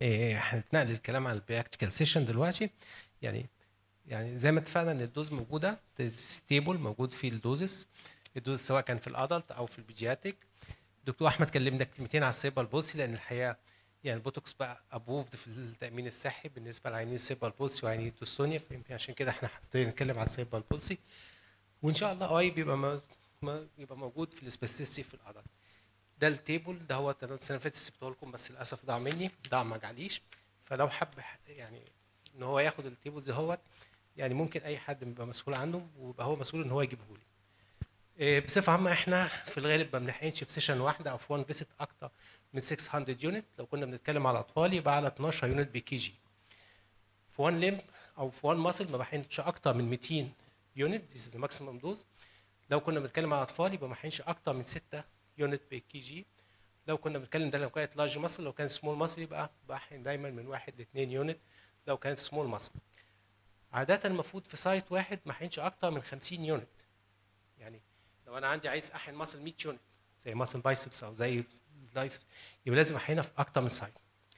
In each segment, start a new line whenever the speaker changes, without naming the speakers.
إيه، هنتنقل الكلام عن البراكتيكال سيشن دلوقتي يعني يعني زي ما اتفقنا ان الدوز موجوده ستيبل موجود في الدوزز الدوز سواء كان في الادلت او في البيدياتيك دكتور احمد كلمنا كلمتين على السيبال بولسي لان الحقيقه يعني البوتوكس بقى ابوفد في التامين الصحي بالنسبه لعيانين السيبال بولسي وعيانين الدوستونيا فيمكن عشان كده احنا حابين نتكلم على السيبال بولسي وان شاء الله قريب يبقى ما ما- يبقى موجود في السبيسيستي في الادلت ده التيبل ده هو السنه اللي فاتت سبته لكم بس للاسف ضاع مني ضاع ما جاليش فلو حب يعني ان هو ياخد التيبل زي هوت يعني ممكن اي حد يبقى مسؤول عنه ويبقى هو مسؤول ان هو يجيبه لي إيه، بصفه عامه احنا في الغالب ما بنحقنش في سيشن واحده او في وان فيزيت اكتر من 600 يونت لو كنا بنتكلم على اطفال يبقى على 12 يونت بكي جي في وان ليمب او في وان ماسل ما بحقنش اكتر من 200 يونت ذيس از ماكسيمم دوز لو كنا بنتكلم على اطفال يبقى ما بحقنش اكتر من 6 يونت بكي جي لو كنا بنتكلم ده لو كانت لارج ماسل لو كان سمول ماسل يبقى بحقن دايما من 1 ل 2 يونت لو كانت سمول ماسل عادة المفروض في سايت واحد ما احقنش اكتر من 50 يونت يعني لو انا عندي عايز احقن ماسل 100 يونت زي ماسل بايسبس او زي البايسبس يبقى لازم احقنها في اكتر من سايت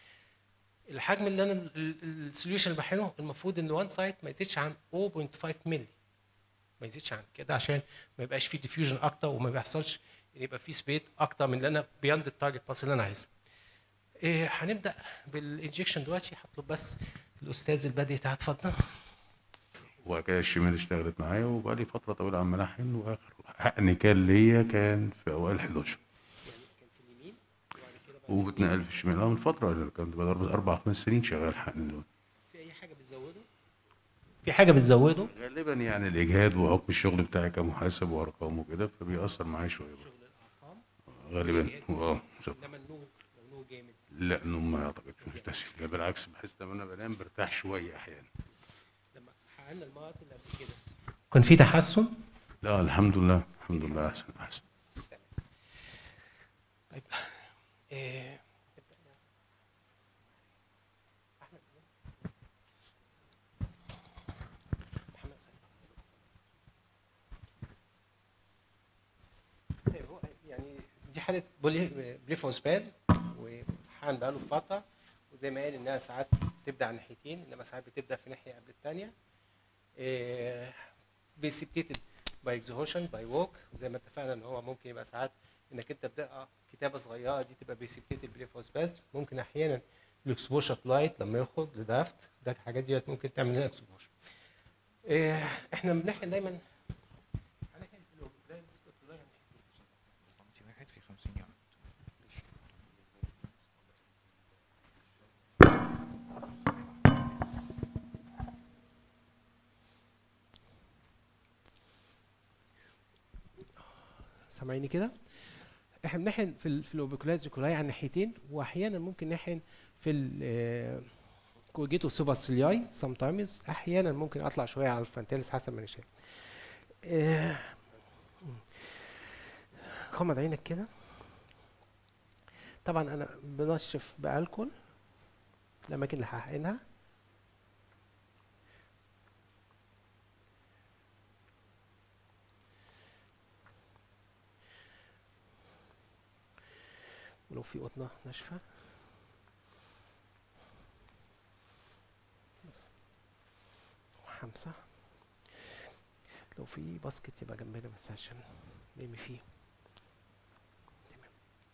الحجم اللي انا السوليوشن اللي بحقنه المفروض ان وان سايت ما يزيدش عن 0.5 مللي ما يزيدش عن كده عشان ما يبقاش فيه ديفيوجن اكتر وما بيحصلش ان يبقى فيه سبيد اكتر من اللي انا بياند التارجت ماسل اللي انا عايزها إيه هنبدا بالانجكشن دلوقتي هطلب بس الاستاذ البدري تعالى اتفضل
وبعد كده الشمال اشتغلت معايا وبقى لي فتره طويله عمال احقن واخر حقن كان ليا كان في اوائل 11
كان في اليمين وبعد كده بقى
وبتنقل في الشمال اه من فتره ولا كنت بقى ضرب اربع خمس سنين شغال حقن دلوقتي
في اي حاجه بتزوده في حاجه بتزوده
غالبا يعني الاجهاد وحكم الشغل بتاعي كمحاسب وارقام وكده فبيأثر معايا شويه برضه.
شغل الارقام
غالبا اه بالظبط.
انما النوم لو نوم جامد
لا نوم ما اعتقدش مش تسهيل بالعكس بحس لما انا بنام برتاح شويه احيانا
لما حققنا المرات اللي قبل كده كان في تحسن
لا الحمد لله الحمد لله احسن احسن
طيب إيه نبدأ. أحمد. محمد خالد. طيب هو يعني دي حالة بولي بليفوسبازم وحان بقاله فترة وزي ما قال انها ساعات تبدا على ناحيتين انما ساعات بتبدا في ناحية قبل الثانية بيسبتيتد باي اكزهوشن باي ووك وزي ما اتفقنا ان هو ممكن يبقى ساعات انك انت تبدا كتابه صغيره دي تبقى بيسبتيتد بليفوسباز ممكن احيانا الاكسبوشر لايت لما يخرج لدافت ده الحاجات دي ممكن تعمل لنا اكسبوشر احنا بنحقن دايما هنحقن في الأوبلاز والطلاية ناحيتين.
في واحد في 50 يوم
سامعيني كده احنا بنحقن في ال في الاوبيكولاز كولاي على الناحيتين واحيانا ممكن نحقن في ال كوجيتو سوباسيلياي سام تايمز احيانا ممكن اطلع شويه على الفانتيلس حسب ما انا شايف آه، غمض عينك كده طبعا انا بنشف بالكول الاماكن اللي هحقنها ولو في قطنة ناشفة بس وحمسة لو في باسكت يبقى جنبنا بس عشان نرمي فيه تمام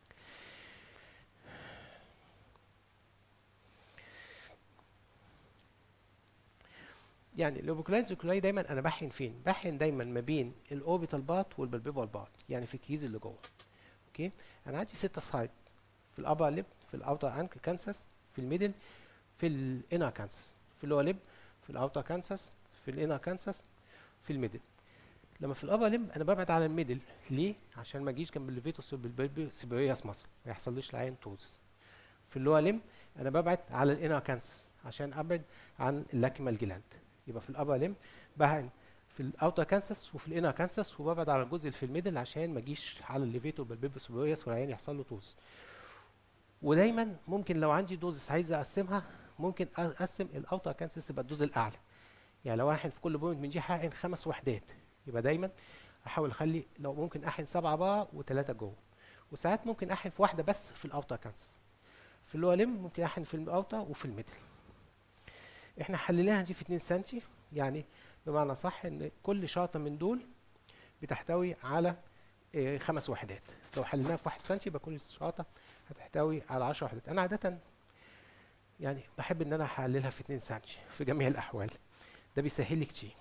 يعني الاوبيكولايز اوكولاي دايما انا بحقن فين؟ بحقن دايما ما بين الاوربيتال بارت والبلبيفال بارت يعني في الكيز اللي جوه اوكي انا عندي ستة سايد في الابر ليب في الاوتر انكل كانسس في الميدل في الانر كانسس في اللور ليب في الاوتر كانسس في الانر كانسس في الميدل لما في الابر ليب انا ببعد على الميدل ليه عشان ما اجيش جنب الليفيتوس بالبلبي سيبيرياس مصر ما يحصليش العين توز في اللور ليب انا ببعد على الانر كانسس عشان ابعد عن اللاكيمال جلاند يبقى في الابر ليم بحقن في الاوتر كانسس وفي الانر كانسس وببعد على الجزء اللي في الميدل عشان ما اجيش على الليفيتو بالبيبي سوبيريوس والعين يحصل له توز ودايما ممكن لو عندي دوزس عايز اقسمها ممكن اقسم الاوتر كانسس تبقى الدوز الاعلى يعني لو احن في كل بوينت من دي هحقن خمس وحدات يبقى دايما احاول اخلي لو ممكن احن سبعه بقى وثلاثه جوه وساعات ممكن احن في واحده بس في الاوتر كانسس في اللور ليم ممكن احقن في الاوتر وفي الميدل احنا حليناها دي في 2 سنتي يعني بمعنى صح ان كل شاطه من دول بتحتوي على آه، خمس وحدات لو حليناها في 1 سنتي يبقى كل شاطه هتحتوي على 10 وحدات انا عاده يعني بحب ان انا احللها في 2 سنتي في جميع الاحوال ده بيسهل لي كتير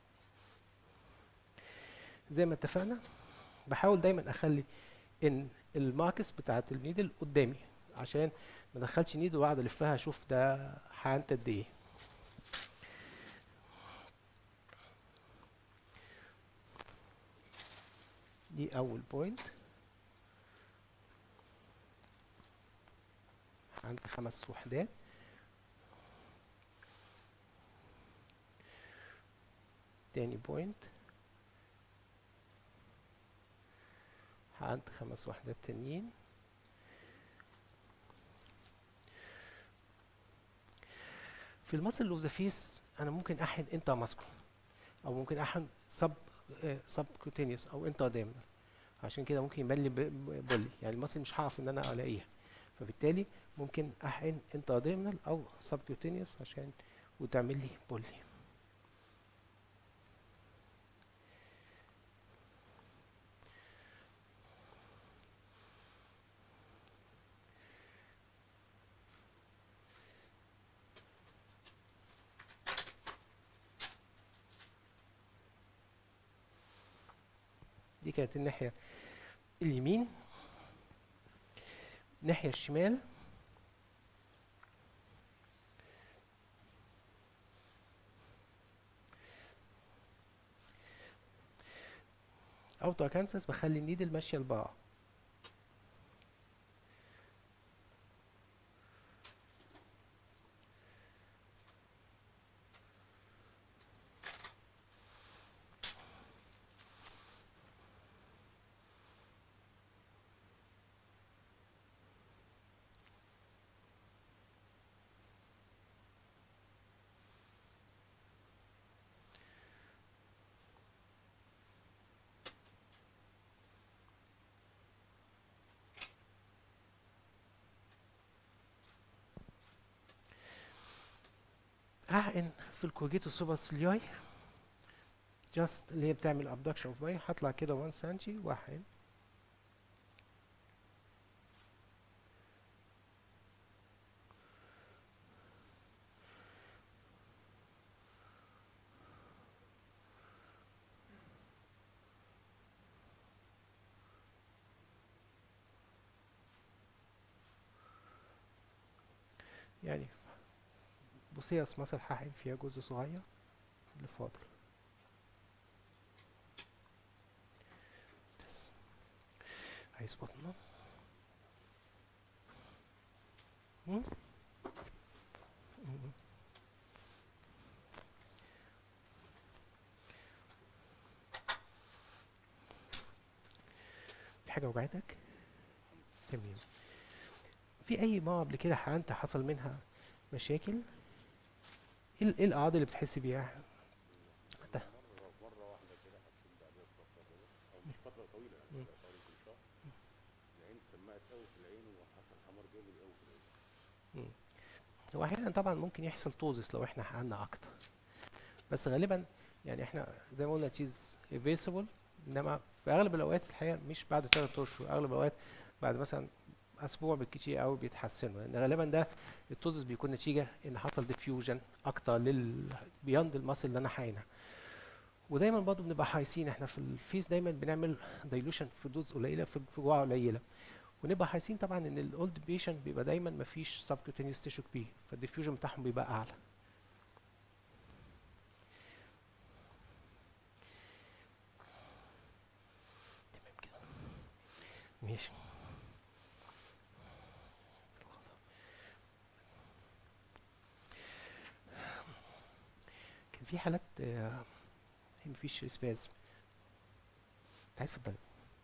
زي ما اتفقنا بحاول دايما اخلي ان الماركس بتاعت النيدل قدامي عشان ما ادخلش نيدل واقعد الفها اشوف ده حقنت قد ايه دي اول بوينت عندي خمس وحدات تاني بوينت عندي خمس وحدات تانيين في المصل لوزافيس انا ممكن احن انتر ماسكول او ممكن احن سب سب كوتينيوس او انتر دايمنال عشان كده ممكن يبان لي ب- بولي يعني المصل مش هعرف ان انا الاقيها فبالتالي ممكن احقن انتر دايمنال او سب كوتينيوس عشان وتعمل لي بولي دي كانت الناحية اليمين الناحية الشمال اوتر كانسس بخلي النيدل ماشية لبعض هحقن في الكوجيتو سوبر سلياي جاست اللي هي بتعمل ابدكشن اوف باي هطلع كده 1 سنتي واحقن يعني بصيص مثلا هحقن فيها جزء صغير اللي فاضل بس عايز بطنه مم؟ مم. في حاجة وجعتك؟ تمام في أي مرة قبل كده حقنت حصل منها مشاكل؟ ايه ال- إيه الأعراض اللي بتحس بيها؟ ده.
مش فترة طويلة
مم.
يعني حوالي يمكن شهر العين سمعت قوي في العين وحصل حمار جامد قوي في العين
هو احيانا طبعا ممكن يحصل توزس لو احنا حقنا اكتر بس غالبا يعني احنا زي ما قلنا تشيز ايفيسبل انما في اغلب الاوقات الحقيقه مش بعد ثلاث اشهر اغلب الاوقات بعد مثلا اسبوع بالكتير قوي بيتحسنوا لان غالبا ده التوزس بيكون نتيجه ان حصل ديفيوجن اكتر لل بياند المصل اللي انا حاينها ودايما برضه بنبقى حايسين احنا في الفيس دايما بنعمل دايلوشن في دوز قليله في في جرعه قليله ونبقى حاسين طبعا ان الاولد بيشنت بيبقى دايما مفيش سبكوتينيوس تيشو كبير فالديفيوجن بتاعهم بيبقى اعلى تمام كده ماشي كان في حالات آه، هي مفيش اسباز تعال اتفضل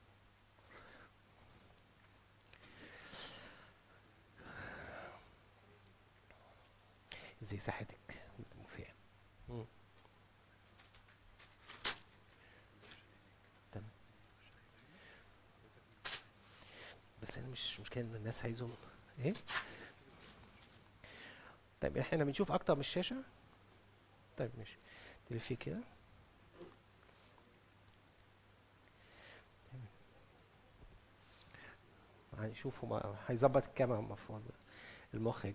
ازاي صحتك موافقة مم. تمام بس انا مش مش كان الناس عايزهم ايه طيب احنا بنشوف اكتر من الشاشه طيب ماشي تلفي كده هنشوف هما هيظبط الكاميرا المفروض المخرج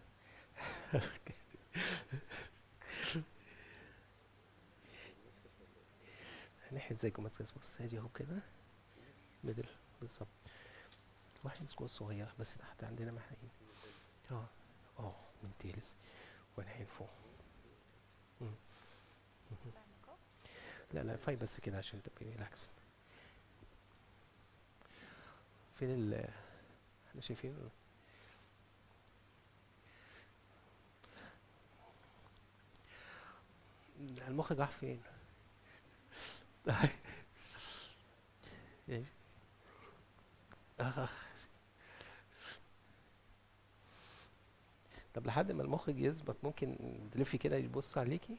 ناحية زي جوماتريس بص ادي اهو كده ميدل بالظبط واحد سكور صغير بس تحت عندنا محاين اه اه من تيلس وناحية فوق مم. مم. لا لا فاي بس كده عشان تبقى ريلاكس فين ال احنا شايفين المخرج راح فين؟ إيش؟ آه. طب لحد ما المخرج يظبط ممكن تلفي كده يبص عليكي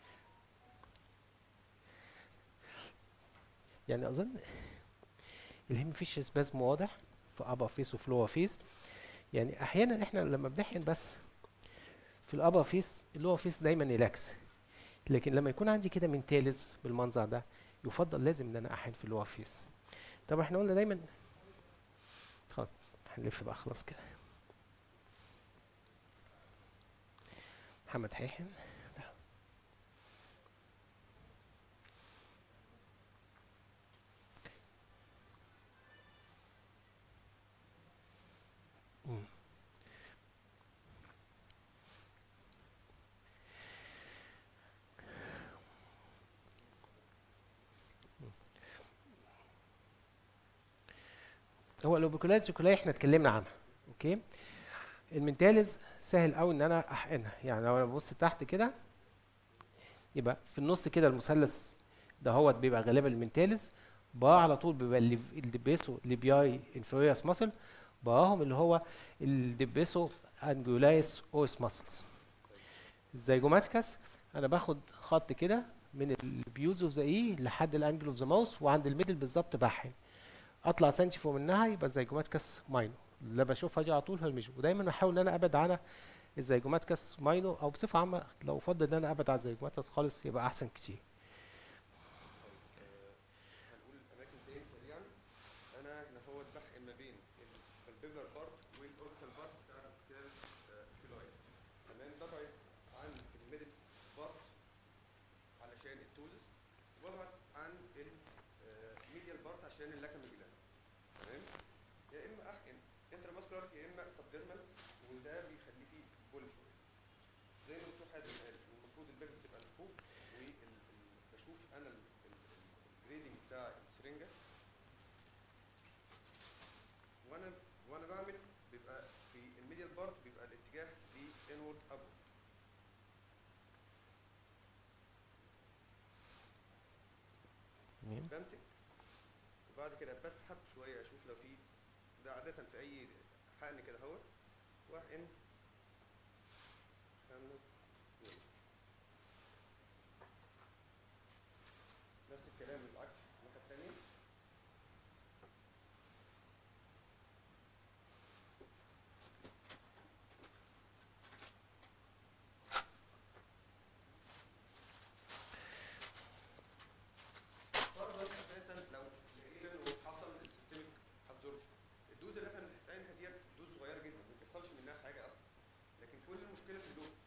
يعني اظن الهم مفيش سبازم واضح في ابر فيس وفي لور فيس يعني احيانا احنا لما بنحقن بس في الابر فيس اللور فيس دايما ريلاكس لكن لما يكون عندي كده من تالز بالمنظر ده يفضل لازم ان انا احقن في اللور فيس طب احنا قلنا دايما خلاص هنلف بقى خلاص كده محمد هيحقن مم. هو الاوبيكولاز ريكولاي احنا اتكلمنا عنها اوكي المنتالز سهل قوي ان انا احقنها يعني لو انا ببص تحت كده يبقى في النص كده المثلث ده هو بيبقى غالبا المنتالز بقى على طول بيبقى اللي الدبيسو ليبياي انفيريوس ماسل بقاهم اللي هو الدبيسو انجولايس اوس ماسلز الزيجوماتيكاس انا باخد خط كده من البيوز اوف ذا اي لحد الانجل اوف ذا ماوس وعند الميدل بالظبط بحقن اطلع سنتي فوق منها يبقى الزيجوماتيكاس ماينو اللي بشوفها دي على طول هرمجه ودايما بحاول ان انا ابعد عنها الزيجوماتيكاس ماينو او بصفه عامه لو افضل ان انا ابعد عن الزيجوماتيكاس خالص يبقى احسن كتير
هنقول الاماكن تاني سريعا انا هنا هو بحقن ما بين البيبلر بارت والاوربيتال بارت بتاع الكتاب فيلاي تمام ببعد عن الميدل بارت علشان التوزس وببعد عن الميديال بارت عشان اللاكم جلاند تمام يا اما احقن انتراماسكولار يا اما سبديرمال وده بيخليه فيه بول شويه زي ما الدكتور حازم قال المفروض البيبل تبقى لفوق وبشوف انا ال- ال- الجريدنج بتاع السرنجه وانا وانا بعمل بيبقى في الميديال بارت بيبقى الاتجاه لانورد ابورد
تمام
بمسك وبعد كده بسحب شويه اشوف لو في ده عاده في اي حقن كده اهوت واحقن خمس دقايق. نفس الكلام بالعكس الناحيه الثانيه برضه اساسا لو لقينا انه حصل السيستميك ابزوربشن الدوز اللي احنا بنحتاجها ديت دوز صغيره جدا ما بيحصلش منها حاجه اصلا لكن كل المشكله في اللوب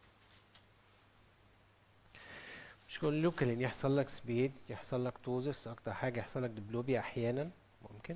مش كل لوكال ان يحصل لك سبيد يحصل لك توزس اكتر حاجه يحصل لك دبلوبيا احيانا ممكن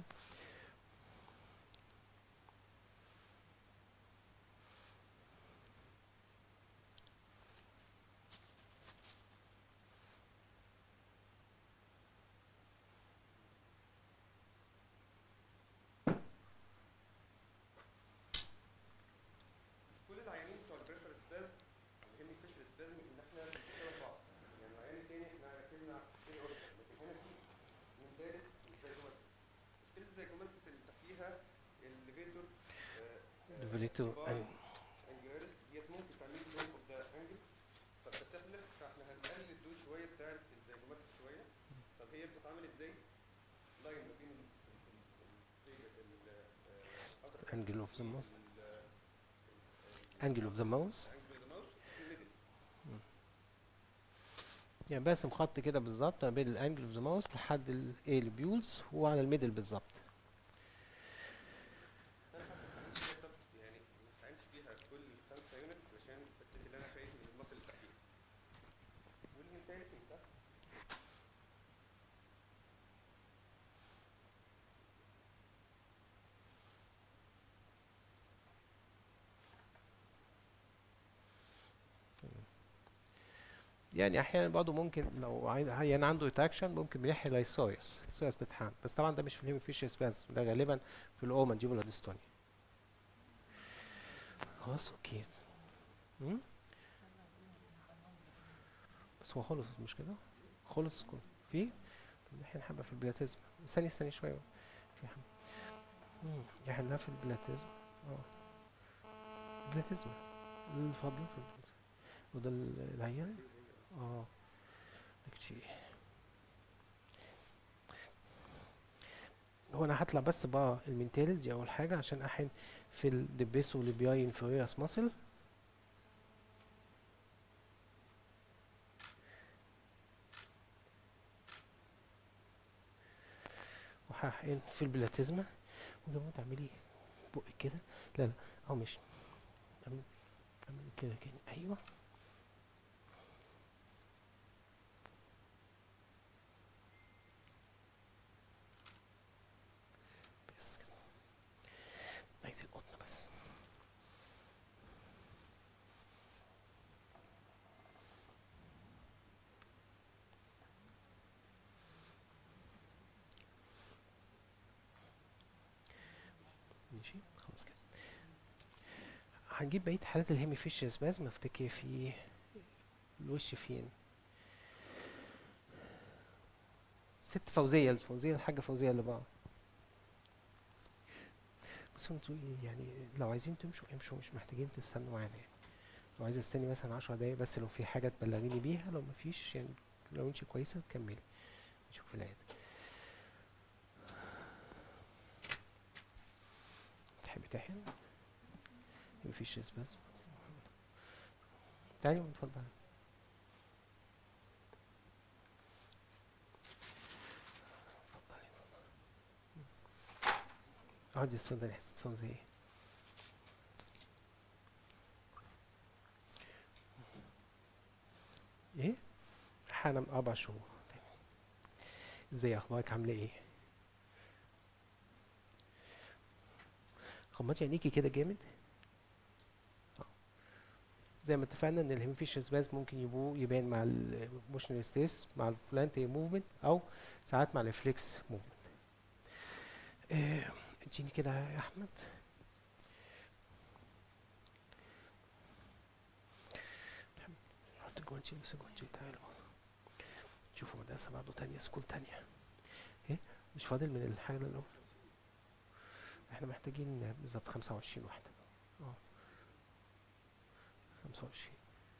مش كل العيانين بتوع البريفر سباز اللي هم الفيشل سبازم ان احنا بنشتغل بعض يعني العيان التاني احنا ركزنا في الاورجن لكن هنا في ممتاز والزيجوماتيس مشكله الزيجوماتيس اللي تحتيها الليفيتور
ليفيتور
انجلاريس ديت ممكن تعمل لي اوف ذا انجل فبتستهلك فاحنا هنقلل الدوز شويه بتاع الزيجوماتيس شويه طب هي بتتعمل ازاي؟ لاين ما بين ال- ال- ال- ال- آه، upper
Angle of the mouse.
ال-
انجل اوف ذا ماوس
angle of the mouse
يعني برسم خط كده بالظبط ما بين الانجل اوف ذا ماوس لحد الايه البيولز وعلى الميدل بالظبط
يعني ما استعنتش بيها كل خمسة يونت عشان التكتيك اللي انا خايف من المصل التحديد والمثال ده
يعني احيانا برضه ممكن لو عايز يعني عنده اتراكشن ممكن بيحيي لايسويس سويس بتحان بس طبعا ده مش في الهيموفيشيال سباز ده غالبا في الاو مانجيبولا ديستونيا خلاص اوكي مم؟ بس هو خلص مش كده خلص كله في طب احنا حبه في البلاتيزم استني استني شويه في حبه مم، احنا في البلاتيزم اه البلاتيزم الفضل في البلاتيزم وده ال- العيان اه داك شيء هو انا هطلع بس بقى المنتاليز دي اول حاجه عشان احن في الدبيسو ليبياي انفيريوس ماسل وهحقن في البلاتيزما وده ما تعملي بقك كده لا لا اه ماشي اعمل اعمل كده كده ايوه بس كده عايزين قطن بس ماشي خلاص كده هنجيب بقية حالات الهيميفيشيال سبازم افتكر في الوش فين ست فوزية الفوزية الحاجة فوزية اللي بقى بس انتوا إيه يعني لو عايزين تمشوا امشوا مش محتاجين تستنوا معانا يعني لو عايز استني مثلا عشر دقايق بس لو في حاجة تبلغيني بيها لو مفيش يعني لو انت كويسة كملي نشوف في العيادة تحبي تحن مفيش بس تعالي اتفضل اتفضلي اقعدي اتفضلي حسيت فوزية ايه حالا من اربع شهور تمام. ازاي اخبارك عامله ايه غمضي عينيكي كده جامد آه. زي ما اتفقنا ان الهيموفيشال سباز ممكن يبو يبان مع الموشنال ستيس مع الفلانتي موفمنت او ساعات مع الريفلكس موفمنت اديني كده يا احمد حط الجوانتي بس الجوانتي بتاعي شوفوا مدرسة برضه تانية سكول تانية ايه مش فاضل من الحاجة الأولى احنا محتاجين بالظبط خمسة وعشرين واحدة اه خمسة وعشرين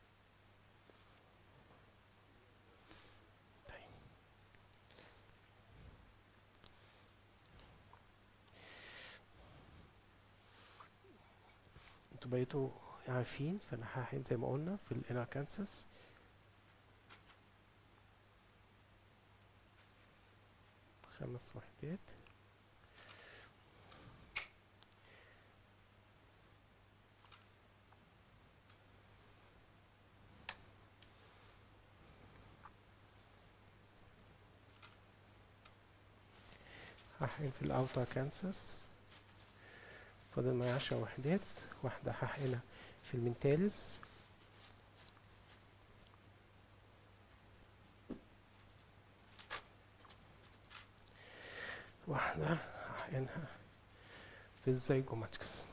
طيب انتوا بقيتوا عارفين فانا هحين زي ما قلنا في الانر كانسس خمس وحدات هحقن في الاوتر كانسس فاضل معايا عشر وحدات واحدة هحقنها في المنتالز واحدة هحقنها في الزيجوماتكس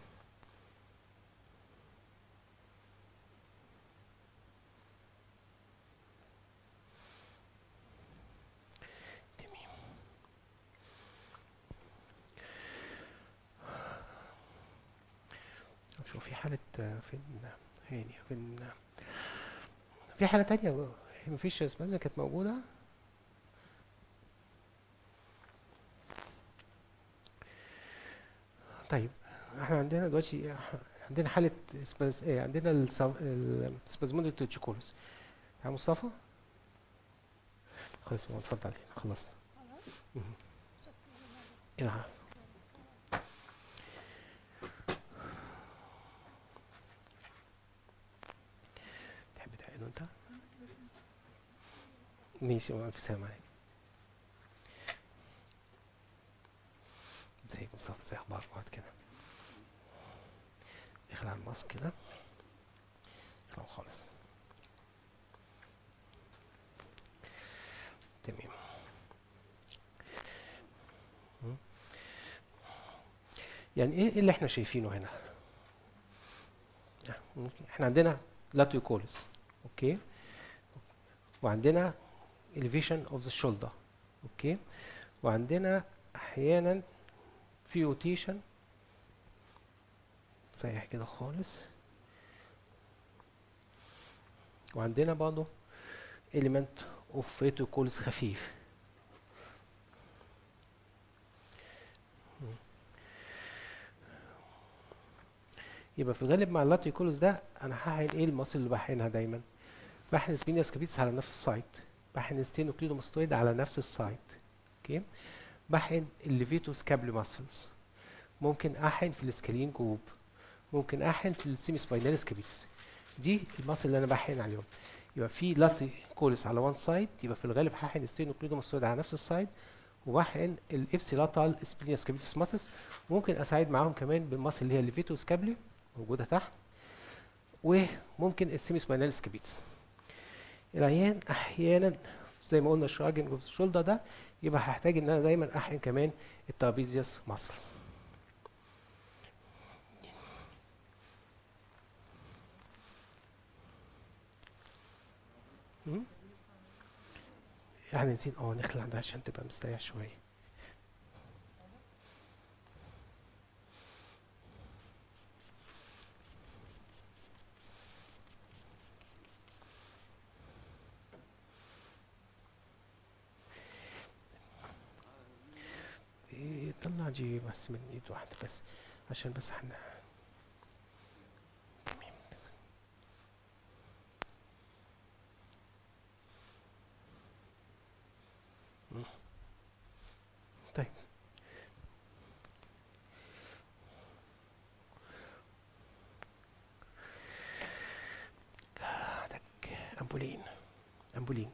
تمام طب شوف في حالة آه، فين هاني فين في حالة تانية مفيش اسمها كانت موجودة طيب احنا عندنا دلوقتي عندنا حالة سباز ايه عندنا السبازموديك توتشيكولوس يا مصطفى خلاص ما اتفضل خلصنا مهم. يلا. تحب تعينه انت؟ ماشي ما في سامع معاك ازيك مصطفى ازي اخبارك بعد كده اخلع الماسك كده اخلعه خالص تمام مم. يعني ايه إيه اللي احنا شايفينه هنا آه، ممكن- احنا عندنا لاتيوكولس اوكي وعندنا elevation of the shoulder اوكي وعندنا احيانا في روتيشن سايح كده خالص وعندنا برضه element of reticulus خفيف مم. يبقى في الغالب مع اللاتيكولس ده انا هحقن ايه المصل اللي بحقنها دايما بحقن سبينياس كابيتس على نفس السايت بحقن ستينوكليدوماستويد على نفس السايت اوكي بحقن الليفيتوس كابل ماسلز ممكن احقن في السكالين جروب ممكن احقن في السيمي سبايناليس كابيتس دي الماسل اللي انا بحقن عليهم يبقى في لاتي كولس على وان سايد يبقى في الغالب هحقن ستينوكليدوماستويد على نفس السايد وبحقن الابسيلاتال سبينياس كابيتس ماسلز ممكن اساعد معاهم كمان بالماسل اللي هي الليفيتوس كابلي موجوده تحت وممكن السيمي سبايناليس كابيتس العيان احيانا زي ما قلنا شراجن اوف الشولدر ده يبقى هحتاج ان انا دايما احقن كمان الترابيزيوس ماسل يعني نسيت اه نخلع ده عشان تبقى مستريح شويه إيه، طلع جي بس من ايد واحدة بس عشان بس احنا تمام بس مم. طيب عندك أمبولين أمبولين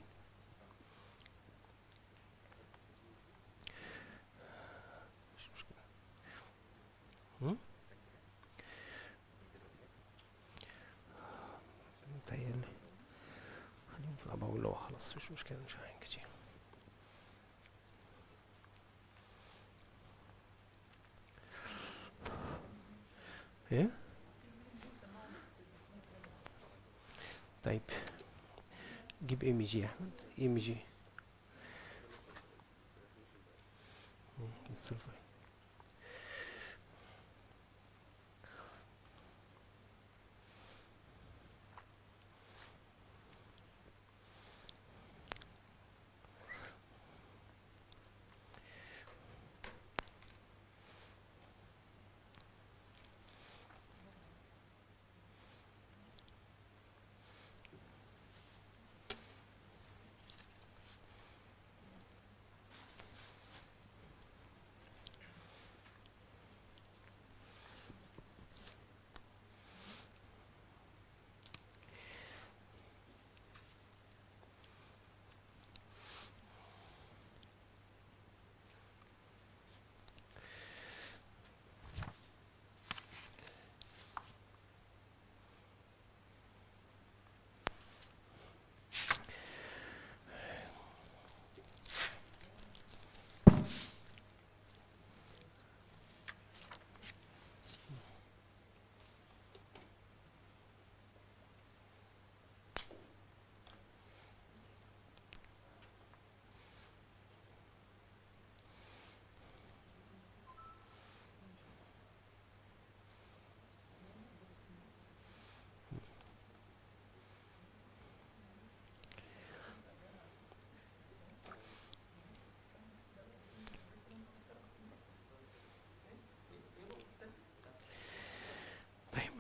مش مشكلة هم؟ متهيألي خليهم في الأبوة اللي هو خلاص مش مشكلة مش عاين كتير ايه طيب جيب ام جي يا احمد ام جي السلفاي طيب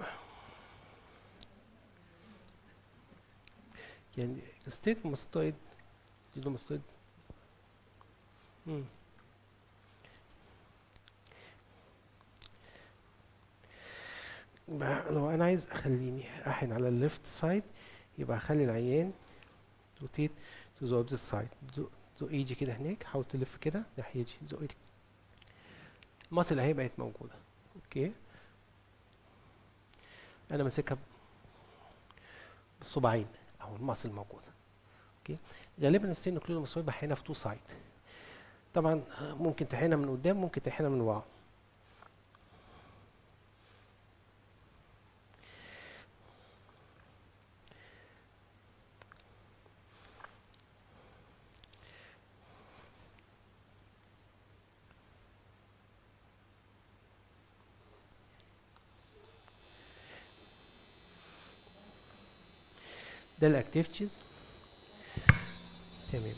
يعني الستيت ماستويد ديدوماستويد مم. يبقى لو انا عايز اخليني احن على الليفت سايد يبقى اخلي العيان روتيت تو ذا اوبزيت سايد زق ايدي كده هناك حاول تلف كده ناحيه دي زق ايدي المصل اهي بقت موجوده اوكي انا ماسكها بالصباعين اهو المصل موجوده اوكي غالبا الستين نوكليدو مسوي بحينها في تو سايد طبعا ممكن تحينها من قدام ممكن تحينها من ورا ده الاكتيفيتيز تمام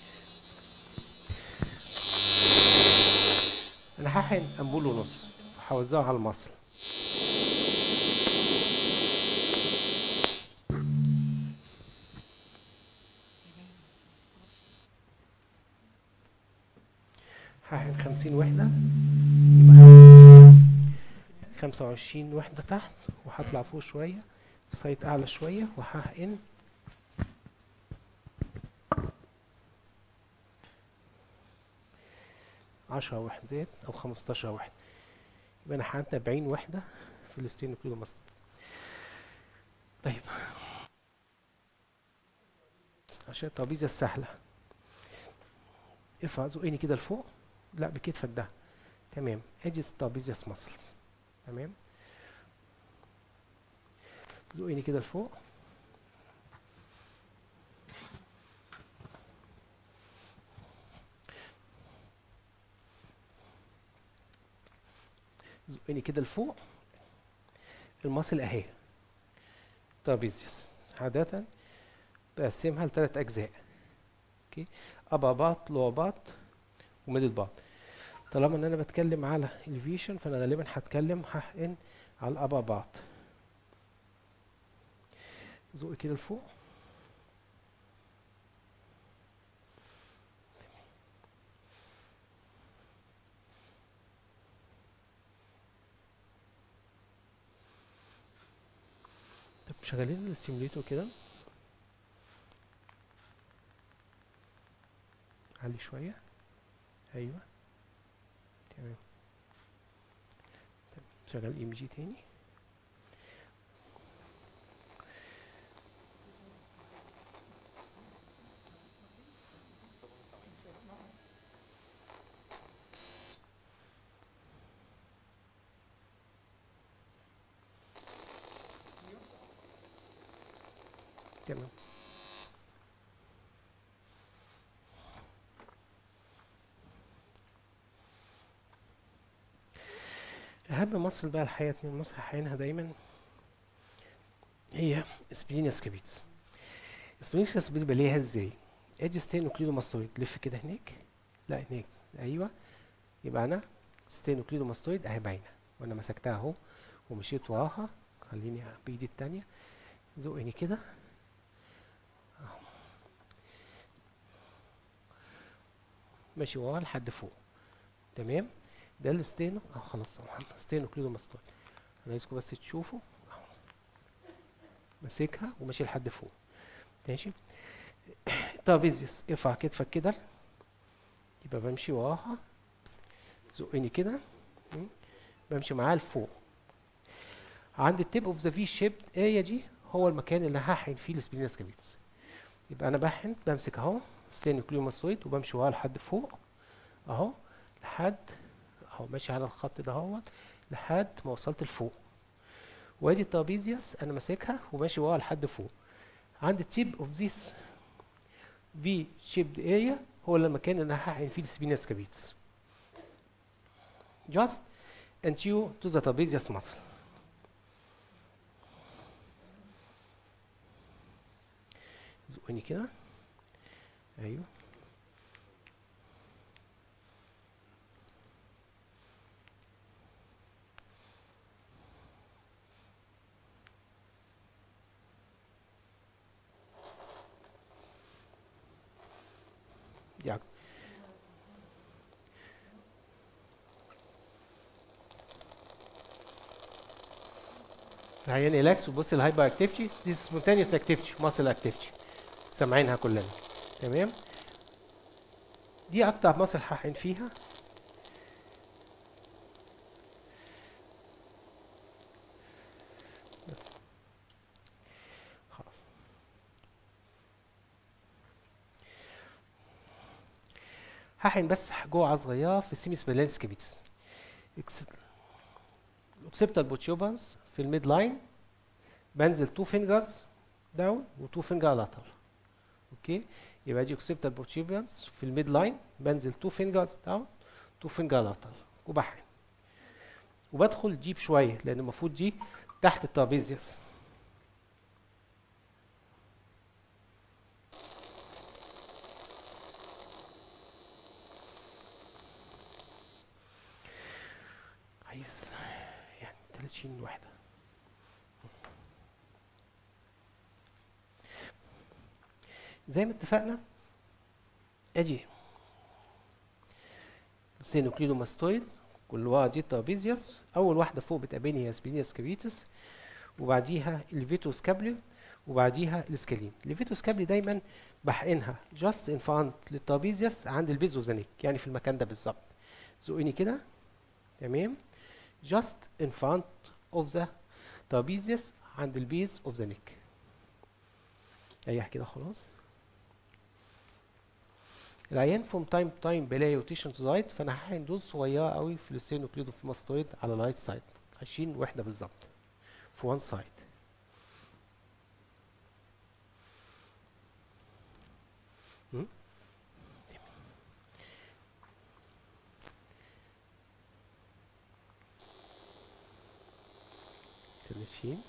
انا هحقن امبول ونص هوزعه على المصل هحقن خمسين وحدة يبقى خمسة وعشرين وحدة تحت وهطلع فوق شوية في سايت أعلى شوية وهحقن عشرة وحدات أو خمستاشر وحدة يبقى أنا حقنت أربعين وحدة في الستين كيلو مصر طيب عشان الترابيزة السهلة ارفع زقني كده لفوق لا بكتفك ده تمام ادي الترابيزيوس ماسلز تمام زقني كده لفوق زقني كده لفوق المصل اهي ترابيزيوس عادة بقسمها لثلاث أجزاء اوكي أبا باط لور باط وميدل باط طالما ان انا بتكلم على الفيشن فانا غالبا هتكلم هحقن على الابا باط زق كده لفوق طب شغالين الستيموليتور كده علي شوية ايوه تمام طب شغال ام جي تاني تمام أهم مصل بقى الحقيقة اتنين مصر حقينها دايما هي سبلينيا سكابيتس سبلينيا سكابيتس بلاقيها ازاي؟ ادي ستين نوكليدو ماستويد لف كده هناك لا هناك ايوه يبقى انا ستين نوكليدو ماستويد اهي باينه وانا مسكتها اهو ومشيت وراها خليني بايدي التانية زقني كده أهو. ماشي وراها لحد فوق تمام ده الستينو اه خلاص اهو ستينو كليدو ماستويد انا عايزكم بس تشوفوا اهو ماسكها وماشي لحد فوق ماشي ترابيزيوس ارفع كتفك كده يبقى بمشي وراها زقني كده م، بمشي معاها لفوق عند التيب اوف ذا في شيب اريا دي هو المكان اللي هحقن فيه السبينيس كابيتس يبقى انا بحقن بمسك اهو ستينو كليدو ماستويد وبمشي وراها لحد فوق اهو لحد اهو ماشي على الخط ده اهوت لحد ما وصلت لفوق وادي الترابيزيوس انا ماسكها وماشي وراها لحد فوق عند التيب اوف ذيس في شيبد اريا هو المكان اللي هحقن فيه السبينس كابيتس just until to the trapezius muscle زقني كده ايوه دي عج- العيان ريلاكس وبص الهايبر اكتيفيتي دي سبونتانيوس اكتيفيتي ماسل اكتيفيتي سامعينها كلنا تمام دي اكتر ماسل هحقن فيها بس. خلاص هحقن بس جوه صغيره في السيمي سبيلانس كابيتس الاوكسيبتال بوتيوبانس في الميد لاين بنزل تو فينجرز داون وتو فينجر لاتر اوكي يبقى دي اوكسيبتال بوتيوبانس في الميد لاين بنزل تو فينجرز داون تو فينجر لاتر وبحقن وبدخل ديب شويه لان المفروض دي تحت الترابيزيوس عايز يعني 30 وحده زي ما اتفقنا ادي سينوكليدوماستويد كل واحد دي ترابيزيوس اول واحده فوق بتقابلني هي سبينيس كابيتس وبعديها الفيتوس كابلي وبعديها السكالين الفيتوس كابلي دايما بحقنها جاست ان فرونت للترابيزيوس عند البيز وزانيك يعني في المكان ده بالظبط زقني كده تمام just in front of the trapezius عند البيز of the neck ريح كده خلاص العيان فروم تايم تو تايم بلاقي روتيشن تو رايت فانا هحقن دوز صغيره قوي في الستينوكليدو في ماستويد على الرايت سايد 20 وحده بالظبط في وان سايد تلاتين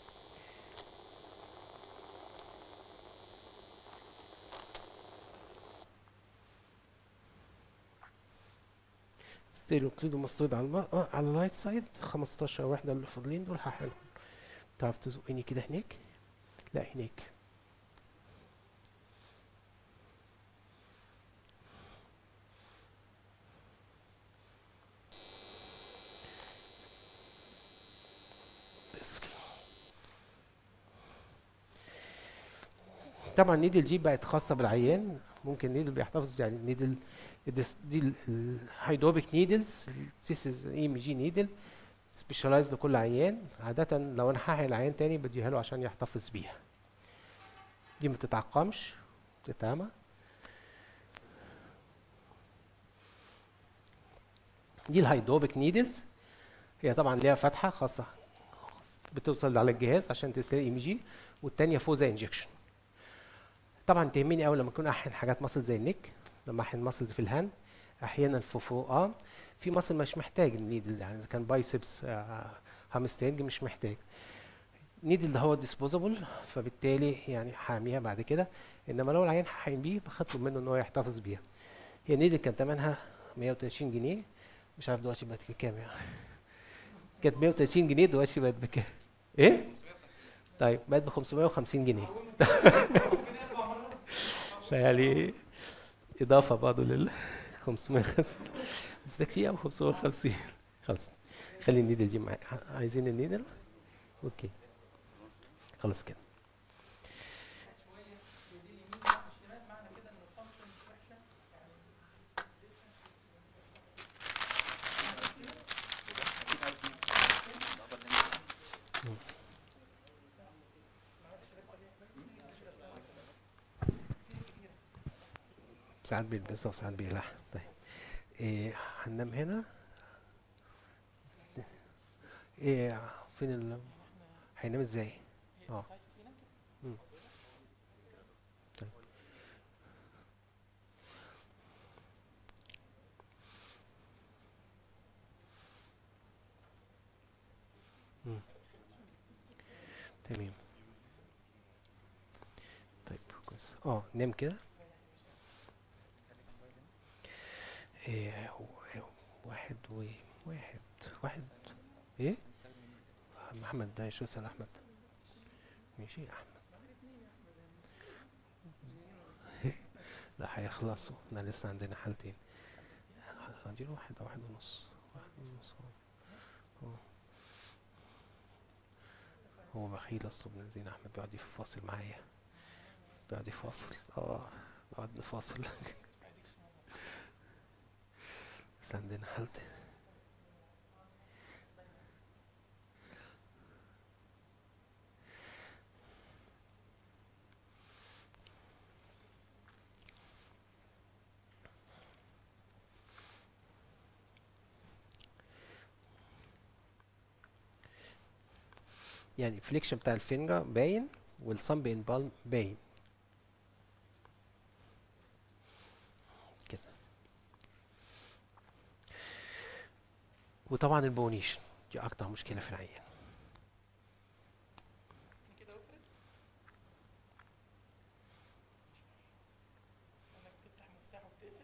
ستيلو كليدو مصطويد على الم... آه على الرايت سايد 15 واحدة اللي فاضلين دول هحلهم تعرف تزقني كده هناك لا هناك بس كده طبعا نيدل دي بقت خاصة بالعيان ممكن نيدل بيحتفظ يعني نيدل الدس- دي الهيدروبيك نيدلز ذيس از اي ام جي نيدل سبيشالايز لكل عيان عادة لو انا هحقن العيان تاني بديها له عشان يحتفظ بيها دي ما بتتعقمش بتتعمى دي الهيدروبيك نيدلز هي طبعا ليها فتحة خاصة بتوصل على الجهاز عشان تستلقي اي ام جي والتانية فوق زي انجكشن طبعا تهمني قوي لما اكون احقن حاجات مصل زي النك لما احقن ماسلز في الهاند احيانا في فوق اه في ماسل مش محتاج النيدل يعني اذا كان بايسبس آه هامسترنج مش محتاج نيدل ده هو ديسبوزابل فبالتالي يعني هعميها بعد كده انما لو العيان هحقن بيه بخطلب منه ان هو يحتفظ بيها هي النيدل كان ثمنها 130 جنيه مش عارف دلوقتي بقت بكام يعني كانت 130 جنيه دلوقتي بقت بكام ايه طيب بقت ب 550 جنيه فيعني اضافه برضه لل 550 بس ده كتير قوي 550 خلاص خلي النيدل دي معاك ع- عايزين النيدل اوكي خلاص كده ساعات بيلبسها وساعات بيقلعها طيب إيه هننام هنا ايه فين ال هينام ازاي اه مم. طيب. مم. تمام طيب كويس اه نام كده إيه هو- واحد وواحد واحد ايه محمد ده شو اسال احمد ماشي احمد لا هيخلصوا احنا لسه عندنا حالتين هديله واحد او واحد ونص واحد ونص أهو. أهو. هو بخيل اصله ابن الذين احمد بيقعد يفاصل معايا بيقعد يفاصل اه بيقعد نفاصل بس عندنا حالة يعني الفليكشن بتاع الفينجر باين والصن بين بالم باين كده وطبعا البونيشن دي اكتر مشكله في العيان
كده وفرت انك تفتح مفتاح وتقفل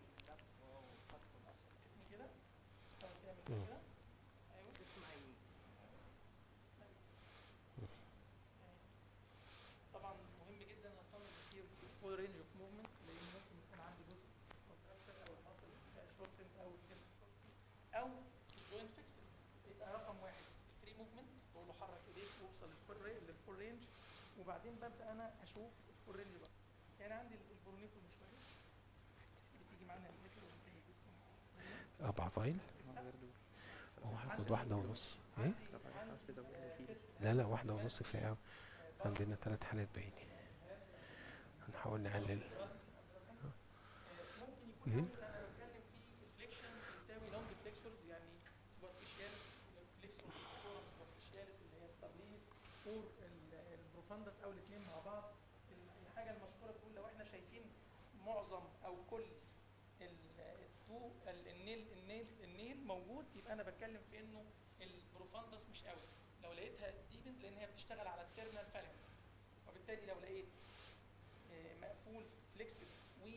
اتني كده حاول تعمل كده ايوه طبعا مهم جدا ان اطمن في فول رينج اوف موفمنت لان ممكن يكون عندي جزء كونتراكتر او المصل شورتنج او كده او الجوينت فيكسد يبقى رقم واحد الفري موفمنت بقول له حرك ايديك واوصل للفول ري- للفول رينج وبعدين ببدا انا اشوف الفول رينج بقى يعني عندي البرونيكو مش كويس بتيجي معانا الليتر وبتيجي جسمي
اربع فايل هو هاخد واحده ونص ايه لا لا واحده ونص كفايه أوي. عندنا ثلاث حالات باين هنحاول نقلل
ممكن
مم.
يكون انا بتكلم فيه الفليكشن يساوي لونج فليكسورز يعني سوبرفيشاليس فليكسور فورم سوبرفيشاليس اللي هي السبليس اور ال- البروفاندس او الاثنين مع بعض ال- الحاجه المشهوره بتقول لو احنا شايفين معظم او كل ال- التو ال- النيل النيل النيل موجود يبقى انا بتكلم في انه البروفاندس مش قوي لو لقيتها ديبند لان هي بتشتغل على التيرمينال فالنس وبالتالي لو لقيت آه، مقفول فليكسد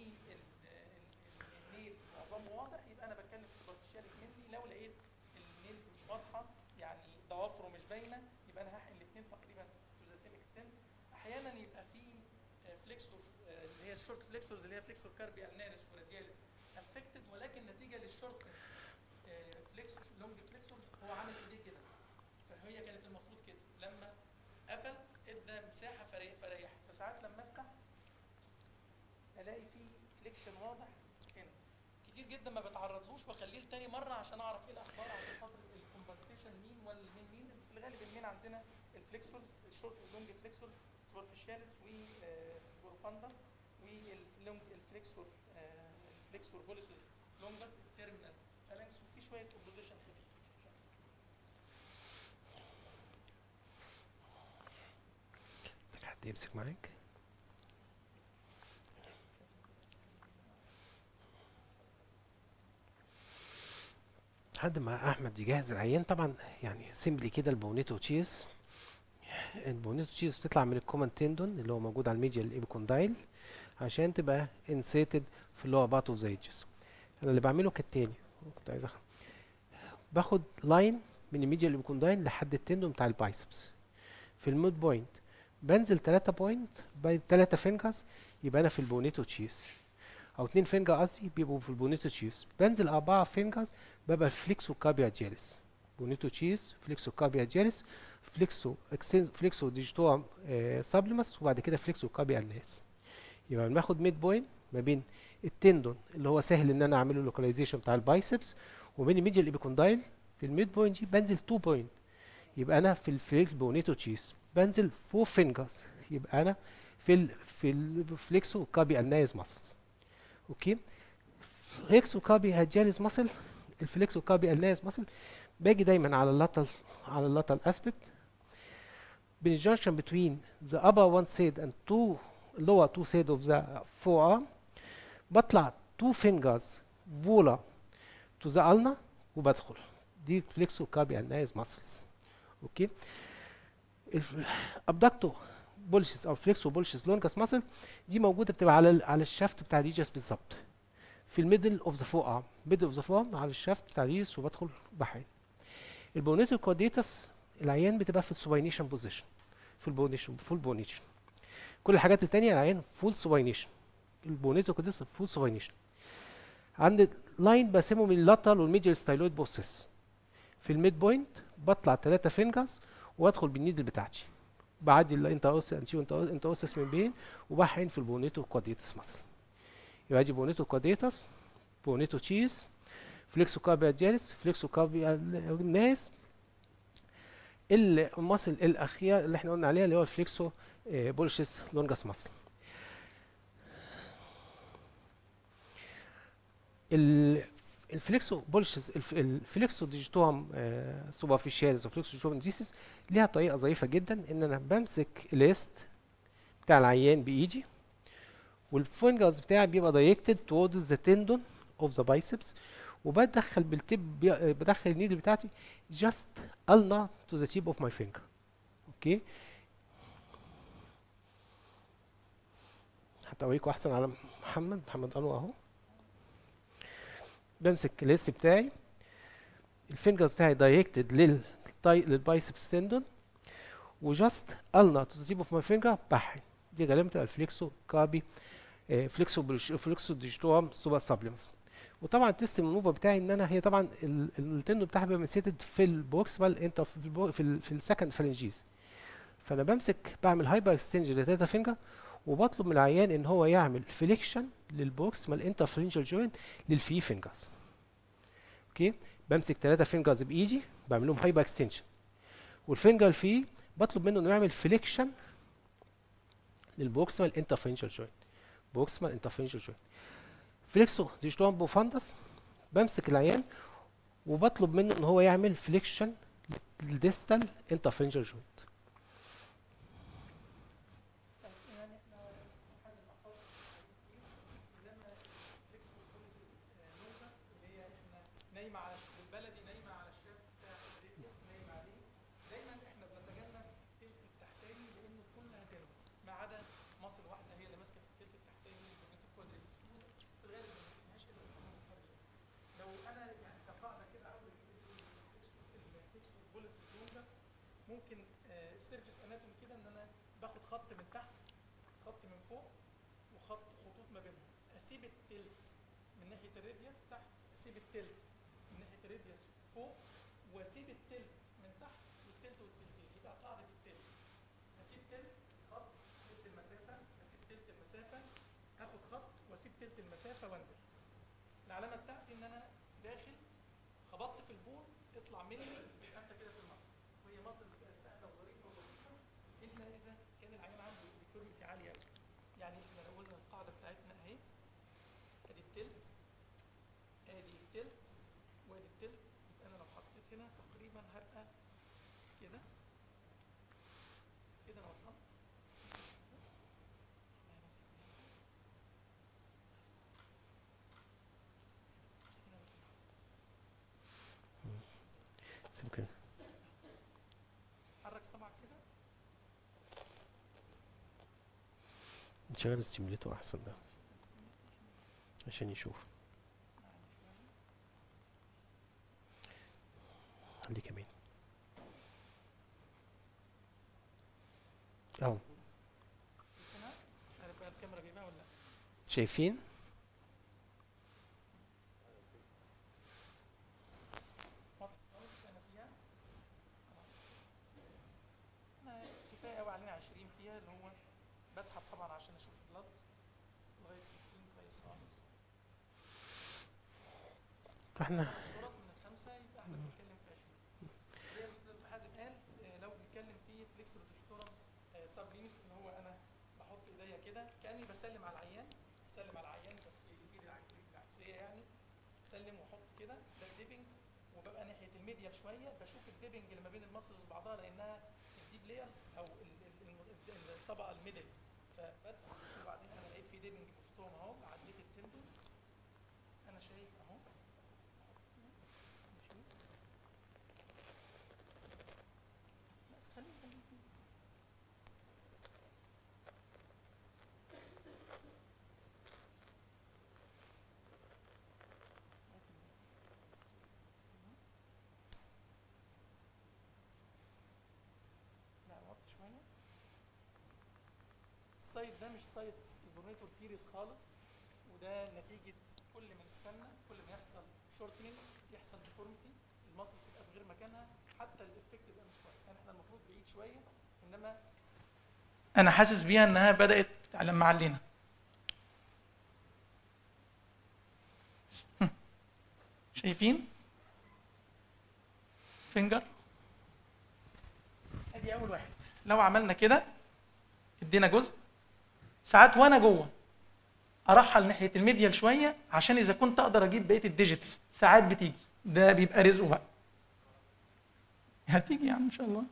والنيل معظمه واضح يبقى انا بتكلم في سوبرفيشاليس مني لو لقيت النيل مش واضحه يعني ضوافره مش باينه يبقى انا هحقن الاثنين تقريبا تو ذا سيم اكستنت احيانا يبقى في فليكسور اللي هي الشورت فليكسورز اللي هي فليكسور كاربي النارس ورادياليس افكتد ولكن نتيجه للشورت فليكسور لونج فليكسورز هو عامل ايديه كده فهي كانت المفروض كده لما قفل ادى مساحه فري- فريحت فساعات لما افتح الاقي فيه فليكشن واضح هنا كتير جدا ما بتعرضلوش واخليه لتاني مره عشان اعرف ايه الاخبار عشان خاطر الكومبنسيشن مين ولا المين مين في الغالب المين عندنا الفليكسورز الشورت اللونج فليكسور سوبرفيشاليس وبروفاندس واللونج الفليكسور آه، الفليكسور بوليسز لونجس التيرمينال فالانكس وفي شويه اوبوزيشن خفيف
حد يمسك معاك لحد ما احمد يجهز العيان طبعا يعني سيمبلي كده البونيتو تشيز البونيتو تشيز بتطلع من الكومن تندون اللي هو موجود على الميديا الايبيكوندايل عشان تبقى انسيتد في اللور بارت اوف ذا ايدجز انا اللي بعمله كالتالي كنت عايز أخ- باخد لاين من الميديا الايبيكوندايل لحد التندون بتاع البايسبس في المود بوينت بنزل 3 بوينت باي 3 فينجرز يبقى انا في البونيتو تشيز او 2 فينجر قصدي بيبقوا في البونيتو تشيز بنزل 4 فينجرز ببقى فليكسو كابيا جيريس بونيتو تشيز فليكسو كابيا جيريس فليكسو اكستن فليكسو ديجيتور سابليمس وبعد كده فليكسو كابيا الناس يبقى باخد ميد بوينت ما بين التندون اللي هو سهل ان انا اعمله لوكاليزيشن بتاع البايسبس وبين الميديال ايبيكوندايل في الميد بوينت دي بنزل 2 بوينت يبقى انا في الفليكس بونيتو تشيز بنزل 4 فينجرز يبقى انا في ال في الفليكسو كابي النايز ماسلز اوكي فليكسو كابي هاجاليز ماسل الفليكسو كابي النايز ماسل باجي دايما على اللاتل على اللاتل اسبكت بالجنكشن between the upper one side and two lower two side of the forearm بطلع two fingers volar to the ulna وبدخل دي فليكسو كابي النايز ماسلز اوكي الابدكتو بولشز او فليكسو بولشز لونجس ماسل دي موجوده بتبقى على ال- على الشافت بتاع الريجس بالظبط في الميدل اوف ذا فور ارم ميدل اوف ذا فور ارم على الشافت بتاع الريجس وبدخل بحال البونيتو كورديتس العيان بتبقى في السوباينيشن بوزيشن في البونيشن فول بونيشن كل الحاجات التانية العيان فول سوباينيشن البونيتو كورديتس فول سوباينيشن عند لاين بقسمه من اللاترال والميديال ستايلويد بوسس في الميد بوينت بطلع ثلاثة فينجرز وادخل بالنيدل بتاعتي بعدي الانتر اوس انتيو انتر اوسس من بين وبحقن في البونيتو كواديتس مصل يبقى دي بونيتو كواديتس بونيتو تشيز فليكسو كاربيا جالس فليكسو كاربيا الناس المصل الاخير اللي احنا قلنا عليها اللي هو الفليكسو آه، بولشيس لونجاس مصل ال- الفليكسو بولشز الف- الفليكسو ديجيتوم سوبرفيشالز وفليكسو ديجيتوم ديسيس ليها طريقه ظريفه جدا ان انا بمسك الليست بتاع العيان بايدي والفينجرز بتاعي بيبقى دايركتد towards ذا تندون اوف ذا بايسبس وبدخل بالتب بي- بدخل النيدل بتاعتي just ulnar to the tip of my finger اوكي حتى اوريكم احسن على محمد محمد انور اهو بمسك الليست بتاعي الفينجر بتاعي دايركتد لل للبايسبس تندون وجاست النا تو ذا تيب اوف ماي فينجر بحن دي غالبا بتبقى الفليكسو كابي آه، فليكسو بلش- فليكسو ديجيتوم سوبر سبلمنتس وطبعا التست المنوفر بتاعي ان انا هي طبعا ال- التندون بتاعها بيبقى مسيتد في البروكسيمال انت في البو في, ال في السكند فالنجيز فانا بمسك بعمل هايبر اكستنج للتاتا فينجر وبطلب من العيان ان هو يعمل فليكشن للبروكسيمال انترفرنجال جوينت للفي فينجرز اوكي بمسك ثلاثة فينجرز بايدي بعمل لهم هايبر اكستنشن والفينجر الفي بطلب منه انه يعمل فليكشن للبروكسيمال انترفرنجال جوينت بروكسيمال انترفرنجال جوينت فليكسو ديجيتوم بوفاندس بمسك العيان وبطلب منه ان هو يعمل فليكشن للديستال انترفرنجال جوينت
طيب يعني احنا حازم الاخطاء لما فليكسبل بوليسيز نوتس اللي هي احنا نايمه على الش- بالبلدي نايمه على الشاف بتاع الريديوس نايمه عليه دايما احنا بنتجنب التلت التحتاني لانه كلها تنس ما عدا مصر واحده هي اللي ماسكه في التلت التحتاني اللي الكوادريت في الغالب ما بنلاقيهاش الا في الكوادريت. لو انا يعني كقاعده كده عاوز الفليكسبل بوليسيز نوتس ممكن السيرفيس اناتومي كده ان انا باخد خط من تحت خط من فوق وخط خطوط ما بينهم اسيب التلت من ناحيه الراديوس تحت اسيب التلت من ناحيه الراديوس فوق واسيب التلت من تحت والتلت والتلتين يبقى قاعده التلت اسيب تلت خط تلت المسافه اسيب تلت المسافه اخد خط واسيب تلت المسافه وانزل العلامه بتاعتي ان انا داخل خبطت في البول اطلع مني يبقى انت كده في المصل وهي مصل سهله وظريفه ولطيفه الا اذا كان العيان عنده ديفورميتي عاليه قوي يعني احنا لو قلنا القاعده بتاعتنا اهي ادي التلت ادي التلت وادي التلت يبقى انا لو حطيت هنا تقريبا هبقى كده كده انا وصلت
سيب كده
حرك صبعك كده
نشغل ستيميليتور احسن ده عشان يشوف خليه كمان اهو
هنا عارف بقى الكاميرا جايبها ولا لا
شايفين
واضح خالص انا فيها انا كفايه قوي علينا 20 فيها اللي هو بسحب طبعا عشان اشوف البلد لغايه 60 كويس خالص
احنا
الصورات من الخمسه يبقى احنا بنتكلم في 20 زي ما الاستاذ عبد حازم قال آه، لو بنتكلم في فليكسور دوشتورم سابلينس اللي هو انا بحط ايديا كده كاني بسلم على العيان بسلم على العيان بس ايدي العكسيه العكسيه يعني سلم واحط كده ده الديبنج وببقى ناحيه الميديال شويه بشوف الديبنج اللي ما بين المسلز وبعضها لانها في الديب لايرز او ال- ال- الم- ال- الطبقه الميدل فبدخل وبعدين انا لقيت في ديبنج بوستوم اهو عديت التندون انا شايف اهو ماشي. بس خليه خليه لا وطي شويه السايت ده مش سايت البرونيتور تيريس خالص وده نتيجه كل ما نستنى كل ما يحصل شورتنج يحصل ديفورميتي المصل تبقى في غير مكانها حتى الافكت يبقى مش كويس يعني احنا المفروض بعيد شويه انما انا حاسس بيها انها بدات لما علينا هم. شايفين فينجر ادي اول واحد لو عملنا كده ادينا جزء ساعات وانا جوه ارحل ناحيه الميديال شويه عشان اذا كنت اقدر اجيب بقيه الديجيتس ساعات بتيجي ده بيبقى رزقه بقى هتيجي يا عم ان شاء الله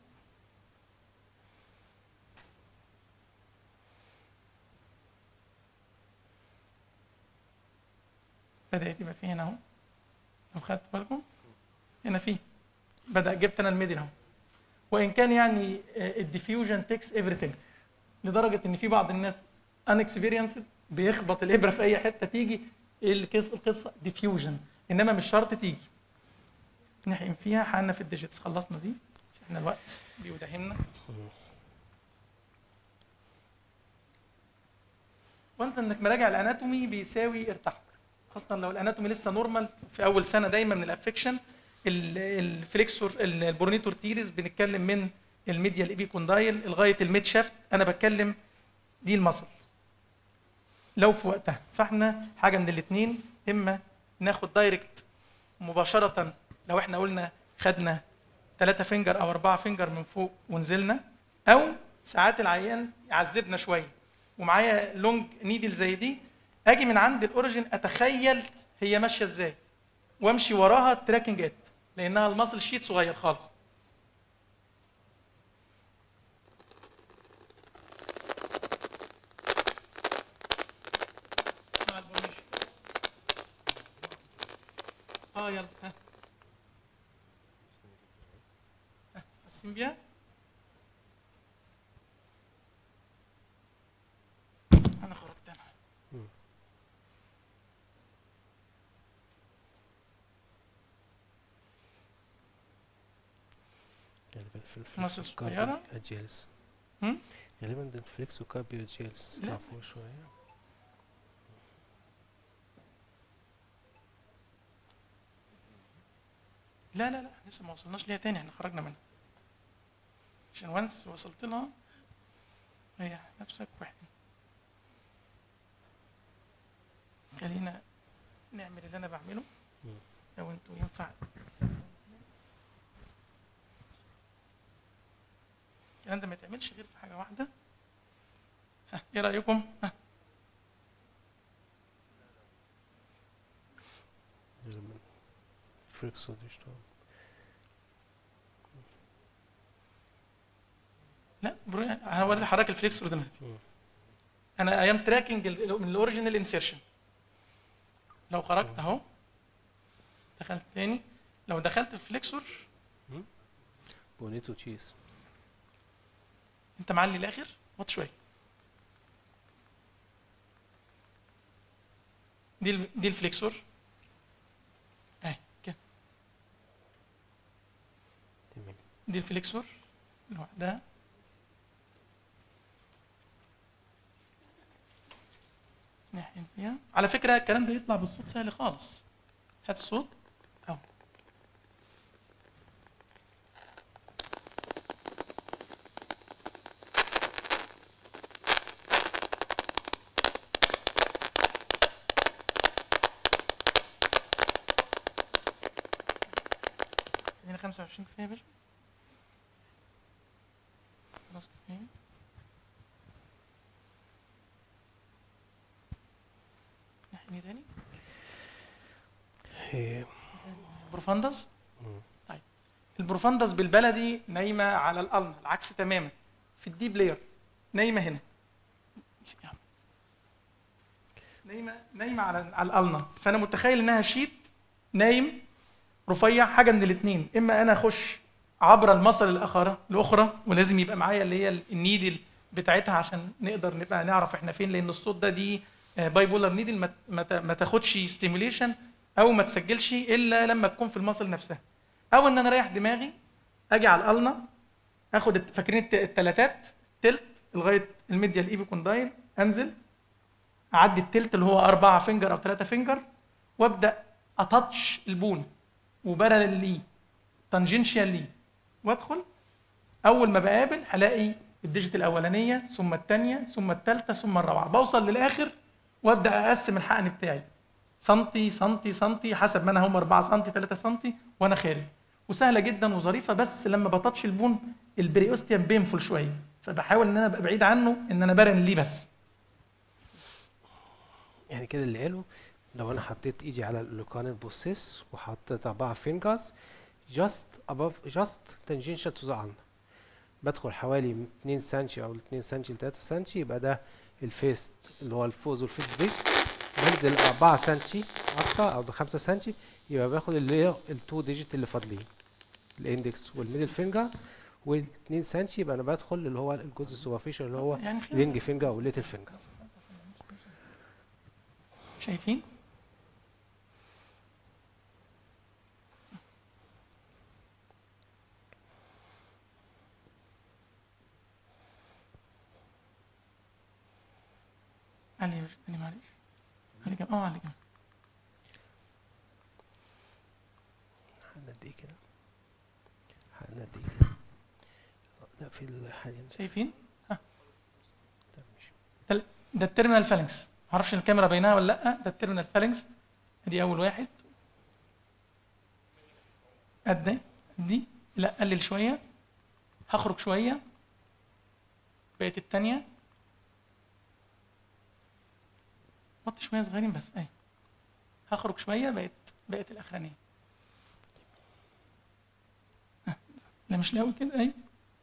بدأت يبقى في هنا اهو لو خدت بالكم هنا في بدأ جبت انا الميدل اهو وان كان يعني الديفيوجن تيكس everything لدرجه ان في بعض الناس unexperienced بيخبط الابره في اي حته تيجي القصه القصه ديفيوجن انما مش شرط تيجي نحقن فيها حقنا في الديجيتس خلصنا دي عشان احنا الوقت بيداهمنا وانسى انك مراجع الاناتومي بيساوي ارتاحك خاصه لو الاناتومي لسه نورمال في اول سنه دايما من الافكشن الفليكسور البورنيتور تيريز بنتكلم من الميديال ايبيكوندايل لغايه الميد شافت انا بتكلم دي المصل لو في وقتها فاحنا حاجه من الاثنين اما ناخد دايركت مباشره لو احنا قلنا خدنا ثلاثة فينجر او أربعة فينجر من فوق ونزلنا او ساعات العيان يعذبنا شويه ومعايا لونج نيدل زي دي اجي من عند الاوريجن اتخيل هي ماشيه ازاي وامشي وراها تراكنج ات لانها المصل شيت صغير خالص مع البونيش. اه يلا ها ها، حاسين بيها انا خرجت انا
غالبا في الفليكس
مصر
والكاربي
صغيرة.
أجيلس
هم؟
غالبا ده الفليكس وكاربي أجيلس
لا.
تعرفوه شوية
لا لا لا لسه ما وصلناش ليها تاني احنا خرجنا منها عشان وانس وصلت لها ريح نفسك واحكي خلينا نعمل اللي انا بعمله
مم.
لو انتوا ينفع الكلام ده ما يتعملش غير في حاجه واحده ها ايه رايكم ها
غالبا فليكس وديشتون
لا برو... هوري حضرتك الفليكسور دلوقتي
مم.
انا ايام تراكنج من الاوريجينال انسيرشن لو خرجت اهو دخلت تاني لو دخلت الفليكسور
بونيتو تشيز
انت معلي الاخر وطي شويه دي ال- دي الفليكسور اهي كده
تمام
دي الفليكسور لوحدها ناحية فيها على فكرة الكلام ده يطلع بالصوت سهل خالص هات الصوت اهو خلينا 25 كفاية يا باشا خلاص كفاية ناحية تاني
إيه،
بروفاندس
مم.
طيب البروفاندس بالبلدي نايمه على القلم العكس تماما في الديب لاير نايمه هنا امسك يا عم. نايمه نايمه على على القلنه فانا متخيل انها شيت نايم رفيع حاجه من الاثنين اما انا اخش عبر المصل الاخرى الاخرى ولازم يبقى معايا اللي هي النيدل بتاعتها عشان نقدر نبقى نعرف احنا فين لان الصوت ده دي باي بولر نيدل ما- ما ت- ما تاخدش ستيميوليشن او ما تسجلش الا لما تكون في المصل نفسها او ان انا اريح دماغي اجي على القلنه اخد الت- فاكرين الت- التلاتات تلت لغايه الميديال ايبي كوندايل انزل اعدي التلت اللي هو أربعة فينجر او ثلاثة فينجر وابدا اتاتش البون وبارل ليه تانجنشال ليه وادخل اول ما بقابل هلاقي الديجيت الاولانيه ثم الثانيه ثم الثالثه ثم الرابعه بوصل للاخر وابدا اقسم الحقن بتاعي سنتي سنتي سنتي حسب ما انا هم 4 سنتي 3 سنتي وانا خارج وسهله جدا وظريفه بس لما بطاتش البون البريوستيوم بينفل شويه فبحاول ان انا ابقى بعيد عنه ان انا برن ليه بس
يعني كده اللي قاله لو انا حطيت ايدي على اللوكان بوسيس وحطيت اربعة فينجرز just above just tangential to the ulna بدخل حوالي 2 سنتي او 2 سنتي ل 3 سنتي يبقى ده الفيست اللي هو الفوز والفيت ديش بنزل 4 سنتي اكتر او ب 5 سنتي يبقى باخد اللي هي التو ديجيت اللي فاضلين الاندكس والميدل فينجر وال2 سنتي يبقى انا بدخل اللي هو الجزء السوبرفيشال اللي هو
يعني خير.
رينج فينجر او ليتل فينجر
شايفين علي مش تاني معلش علي جنب اه علي جنب
حقنا قد ايه كده حقنا قد ايه كده لا في الحقيقة
شايفين
مش
ده ده التيرمينال فالنكس معرفش الكاميرا بايناها ولا لا ده التيرمينال فالنكس ادي اول واحد قد ايه دي لا قلل شويه هخرج شويه بقت التانية وطي شويه صغيرين بس اهي هخرج شويه بقت بقت الاخرانيه ها، لا مش لاوي كده اهي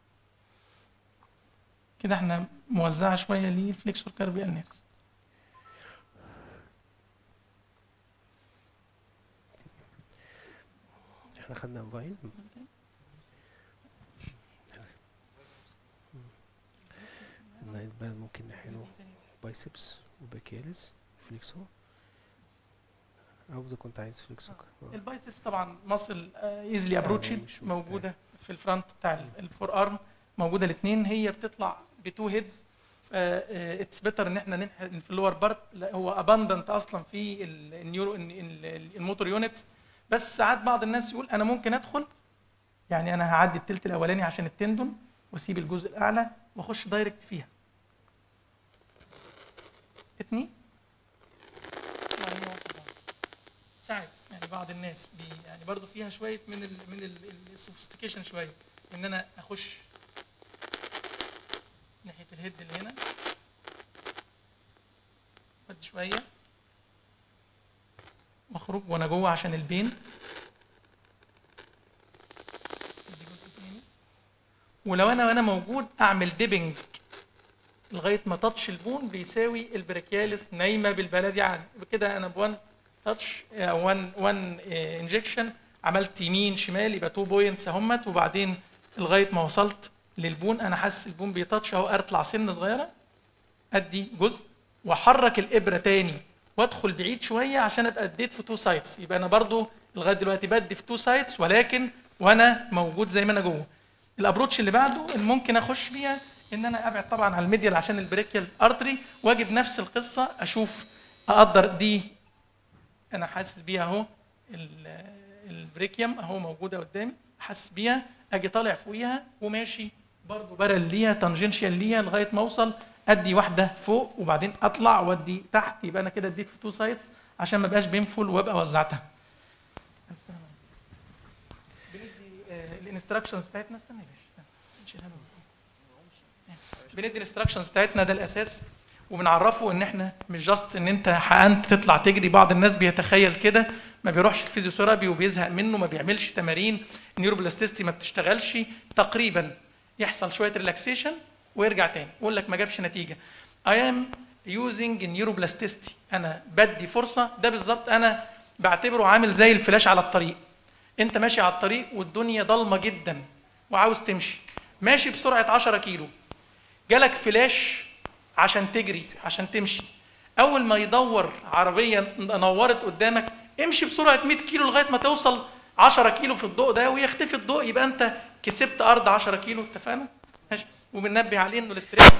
كده احنا موزعه شويه للفليكسور كاربيال نيرفز
احنا خدنا موبايل النايت بان ممكن نحله بايسبس وباكيالس فليكسو او اذا كنت عايز فليكسو آه.
البايسبس طبعا ماسل ايزلي
سهلة
ابروتشد
مش
موجوده في الفرونت بتاع الفور ارم موجوده الاثنين هي بتطلع بتو هيدز اتس بيتر ان احنا ننحل في اللور بارت لا هو اباندنت اصلا في ال- النيورو ال- ال- الموتور يونتس بس ساعات بعض الناس يقول انا ممكن ادخل يعني انا هعدي التلت الاولاني عشان التندون واسيب الجزء الاعلى واخش دايركت فيها اتني ساعات يعني بعض الناس بي يعني برضو فيها شويه من ال من السوفيستيكيشن شويه ان انا اخش ناحيه الهيد اللي هنا ودي شويه واخرج وانا جوه عشان البين ادي جزء تاني ولو انا وانا موجود اعمل ديبنج لغايه ما تاتش البون بيساوي البريكيالس نايمه بالبلدي عني كده انا بوان تاتش 1 1 انجكشن عملت يمين شمال يبقى 2 بوينتس اهمت وبعدين لغايه ما وصلت للبون انا حاسس البون بيتاتش اهو اطلع سنه صغيره ادي جزء واحرك الابره تاني وادخل بعيد شويه عشان ابقى اديت في تو سايتس يبقى انا برضو لغايه دلوقتي بدي في تو سايتس ولكن وانا موجود زي ما انا جوه الابروتش اللي بعده اللي ممكن اخش بيها ان انا ابعد طبعا على الميديال عشان البريكيال ارتري واجي بنفس القصه اشوف اقدر دي انا حاسس بيها اهو ال- البريكيوم اهو موجوده قدامي حاسس بيها اجي طالع فوقيها وماشي برضه برل ليها تانجنشال ليها لغايه ما اوصل ادي واحده فوق وبعدين اطلع وادي تحت يبقى انا كده اديت في تو سايتس عشان ما بقاش بينفول وابقى وزعتها بندي آه، الانستراكشنز بتاعتنا استنى يا باشا استنى. نشيلها له. بندي الانستراكشنز بتاعتنا ده الاساس وبنعرفه ان احنا مش جاست ان انت حقنت تطلع تجري بعض الناس بيتخيل كده ما بيروحش الفيزيوثيرابي وبيزهق منه ما بيعملش تمارين النيوروبلاستيستي ما بتشتغلش تقريبا يحصل شويه ريلاكسيشن ويرجع تاني يقول لك ما جابش نتيجه I am using neuroplasticity انا بدي فرصه ده بالظبط انا بعتبره عامل زي الفلاش على الطريق انت ماشي على الطريق والدنيا ضلمه جدا وعاوز تمشي ماشي بسرعه 10 كيلو جالك فلاش عشان تجري عشان تمشي اول ما يدور عربيه نورت قدامك امشي بسرعه 100 كيلو لغايه ما توصل 10 كيلو في الضوء ده ويختفي الضوء يبقى انت كسبت ارض 10 كيلو اتفقنا ماشي وبننبه عليه انه الاستريس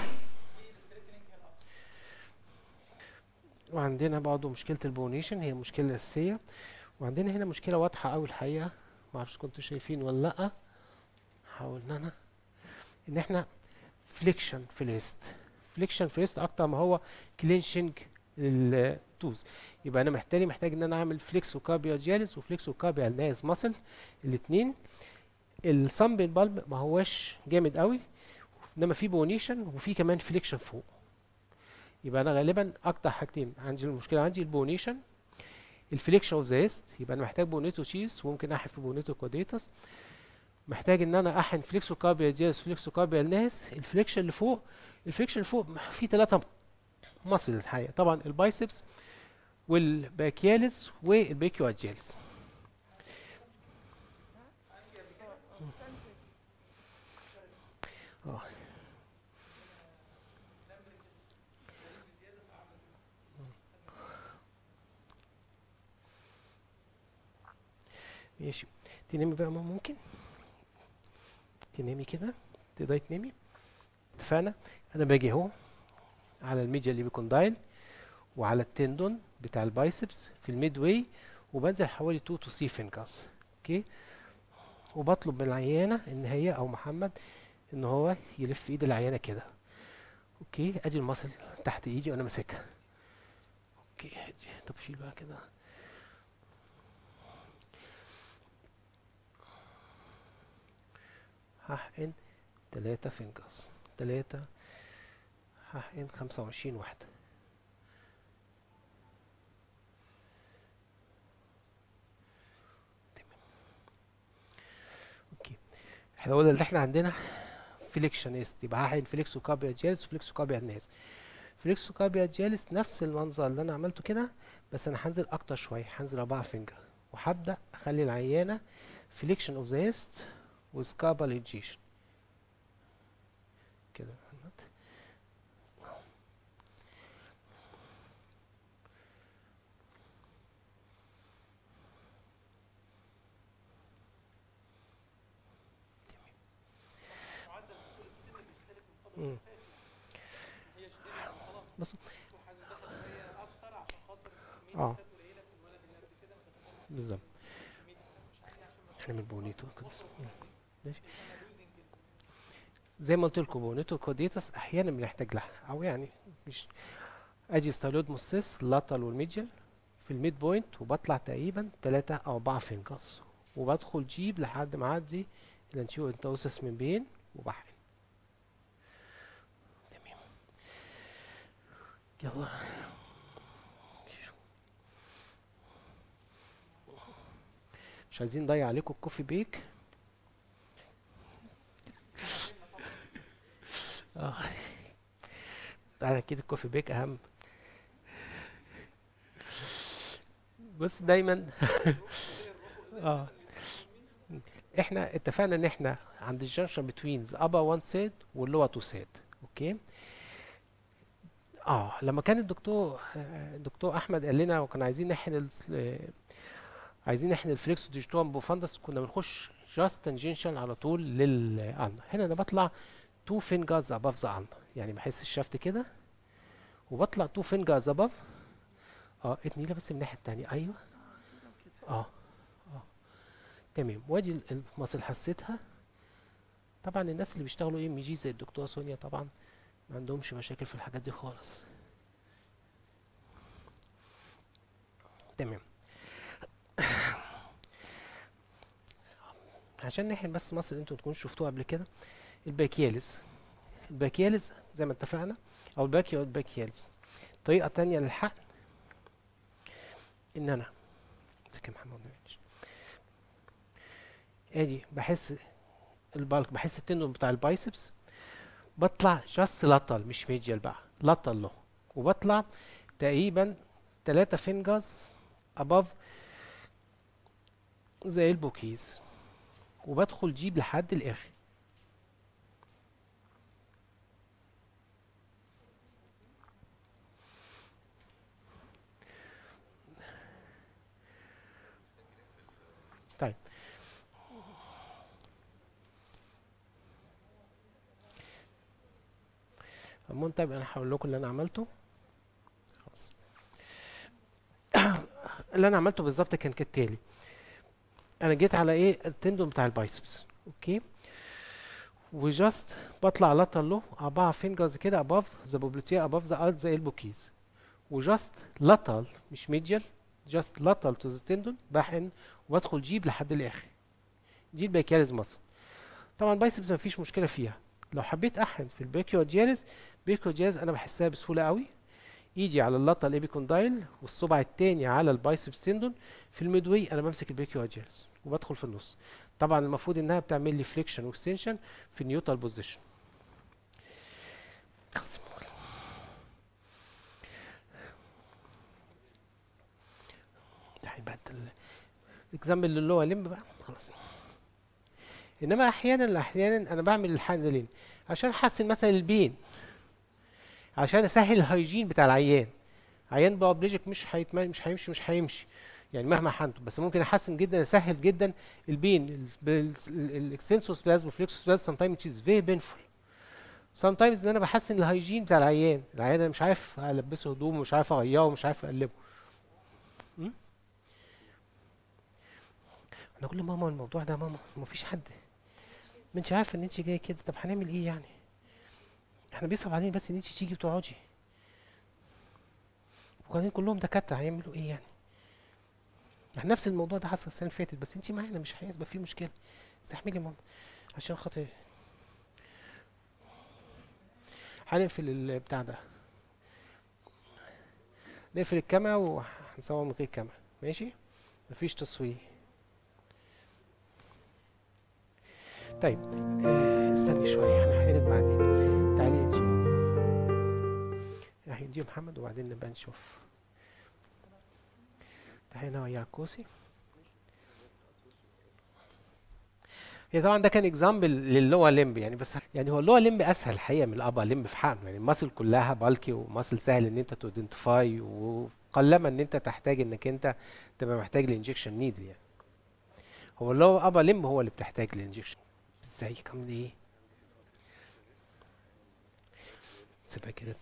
وعندنا برضه مشكلة البونيشن هي مشكلة أساسية وعندنا هنا مشكلة واضحة أوي الحقيقة معرفش كنتوا شايفين ولا لأ حاول إن أنا إن إحنا فليكشن في الريست فليكشن في الريست اكتر ما هو كلينشنج التوز يبقى انا محتاج محتاج ان انا اعمل فليكسوكاربيال جالس وفليكسوكاربيال ناس ماسل الاثنين الصمب بالب ما هواش جامد قوي انما في بونيشن وفي كمان فليكشن فوق يبقى انا غالبا اكتر حاجتين عندي المشكله عندي البونيشن الفليكشن اوف ذا هيست يبقى انا محتاج بونيتو تشيس وممكن احن في بونيتو كوديتس محتاج ان انا احن فليكسو كاربيال جيرس فليكسو كاربيال ناس الفليكشن اللي فوق الفليكشن اللي فوق فيه ثلاثه مصل الحقيقه طبعا البايسبس والباكيالس والبيكيو ادجالس اه ماشي تنامي بقى ماما ممكن تنامي كده تقدري تنامي اتفقنا انا باجي اهو على الميديا اللي بيكون دايل وعلى التندون بتاع البايسبس في الميد واي وبنزل حوالي 2 تو 3 فينجرز اوكي وبطلب من العيانه ان هي او محمد ان هو يلف ايد العيانه كده اوكي ادي المصل تحت ايدي وانا ماسكها اوكي ادي طب شيل بقى كده هحقن تلاتة فينجرز تلاتة هحقن خمسة وعشرين واحدة تمام اوكي احنا قلنا اللي احنا عندنا فليكشنست يبقى هحقن فليكسو كابيا جالس وفليكسو كابيا ناس فليكسو كابيا جالس نفس المنظر اللي انا عملته كده بس انا هنزل اكتر شوية هنزل اربعة فينجر وهبدأ اخلي العيانة فليكشن اوف ذا هيست وسكابال انجيشن كده يا محمد.
معدل دخول السن بيختلف من طبقه
مم.
للتانية. هي شديدة خلاص
بص
دكتور حازم دخل شويه اكتر عشان خاطر كميه
آه.
الفات قليله في الولد اللي قبل كده ما دخلناش
بالظبط
كميه الفات مش عاليه عشان ما
نعمل بونيتو كده مم. ماشي
انا لوزنج
زي ما قلت لكم بونيتو كوديتس احيانا بنحتاج لها او يعني مش ادي ستايلود موسيس لاتال والميديال في الميد بوينت وبطلع تقريبا ثلاثة او اربعة فينجرز وبدخل جيب لحد ما اعدي الانتيو انتوسس من بين وبحقن تمام يلا مش عايزين نضيع عليكم الكوفي بيك اه تعالى اكيد الكوفي بيك اهم بص دايما اه احنا اتفقنا ان احنا عند الجنكشن بتوين ذا upper وان سيد واللور تو سيد اوكي اه لما كان الدكتور آه، الدكتور احمد قال لنا وكنا عايزين نحن ال- آه، عايزين نحن الفليكسو ديجيتال بوفاندس كنا بنخش جاست تانجنشال على طول للأن هنا انا بطلع تو fingers above the arm يعني بحس الشفت كده وبطلع تو fingers above اه اتنيله بس من الناحيه التانيه ايوه اه اه تمام وادي ال- المصل حسيتها طبعا الناس اللي بيشتغلوا ام جي زي الدكتوره سونيا طبعا ما عندهمش مشاكل في الحاجات دي خالص تمام عشان نحن بس مصر انتوا تكونوا شفتوها قبل كده الباكياليز الباكياليز زي ما اتفقنا او الباكيو الباكياليز طريقة تانية للحقن ان انا امسك يا محمد معلش. ادي بحس البالك بحس التندون بتاع البايسبس بطلع جاست لاتال مش ميديال بقى لاتال له وبطلع تقريبا تلاتة فينجرز above زي البوكيز وبدخل جيب لحد الاخر طيب عموما طيب انا هقول لكم اللي انا عملته خلاص اللي انا عملته بالظبط كان كالتالي انا جيت على ايه التندون بتاع البايسبس اوكي وجاست بطلع لاتر له اربعه فينجرز كده اباف ذا بوبليتير اباف ذا ارت زي البوكيز وجاست لاترال مش ميديال جاست لاترال تو ذا تندون بحقن وادخل جيب لحد الاخر دي البايكياليز ماسل طبعا بايسبس مفيش مشكله فيها لو حبيت احقن في البيكيوجياليز بيكيوجياليز انا بحسها بسهوله قوي ايجي على اللطه الابيكوندايل والصبع التاني على البايسبس تندون في الميدوي انا بمسك البيكيوجياليز وبدخل في النص طبعا المفروض انها بتعمل لي فليكشن واكستنشن في النيوترال بوزيشن خلاص تعالي بقى الاكزامبل اللي هو لم بقى خلاص انما احيانا احيانا انا بعمل الحقن ده ليه عشان احسن مثلا البين عشان اسهل الهيجين بتاع العيان عيان بابليجيك مش هيتم... مش هيمشي مش هيمشي يعني مهما حنته بس ممكن احسن جدا اسهل جدا البين الاكستنسوس بلازم فليكسوس بلازم سام تايم تشيز فيري بينفول سام تايمز ان انا بحسن الهيجين بتاع العيان العيان انا مش عارف البسه هدومه مش عارف اغيره مش عارف اقلبه م? انا اقول لماما الموضوع ده ماما ما فيش حد ما انت عارفه ان انت جايه كده طب هنعمل ايه يعني احنا بيصعب علينا بس ان انت تيجي وتقعدي وبعدين كلهم دكاتره هيعملوا ايه يعني احنا نفس الموضوع ده حصل السنه اللي فاتت بس انت معانا مش هيبقى فيه مشكله استحملي يا ماما عشان خاطر هنقفل البتاع ده نقفل الكاميرا وهنصور من غير كاميرا ماشي مفيش تصوير طيب آه استني شويه انا هقلب بعدين تعالي انت يعني دي محمد وبعدين نبقى نشوف تعالي هنا ويا الكوسي هي طبعا ده كان اكزامبل لللور ليمب يعني بس يعني هو اللور ليمب اسهل الحقيقه من الابر ليمب في حقنه يعني الماسل كلها بالكي وماسل سهل ان انت تودنتيفاي وقلما ان انت تحتاج انك انت تبقى محتاج لانجكشن نيدل يعني هو اللور ابر ليمب هو اللي بتحتاج لانجكشن ازيك عامل ايه سيبها كده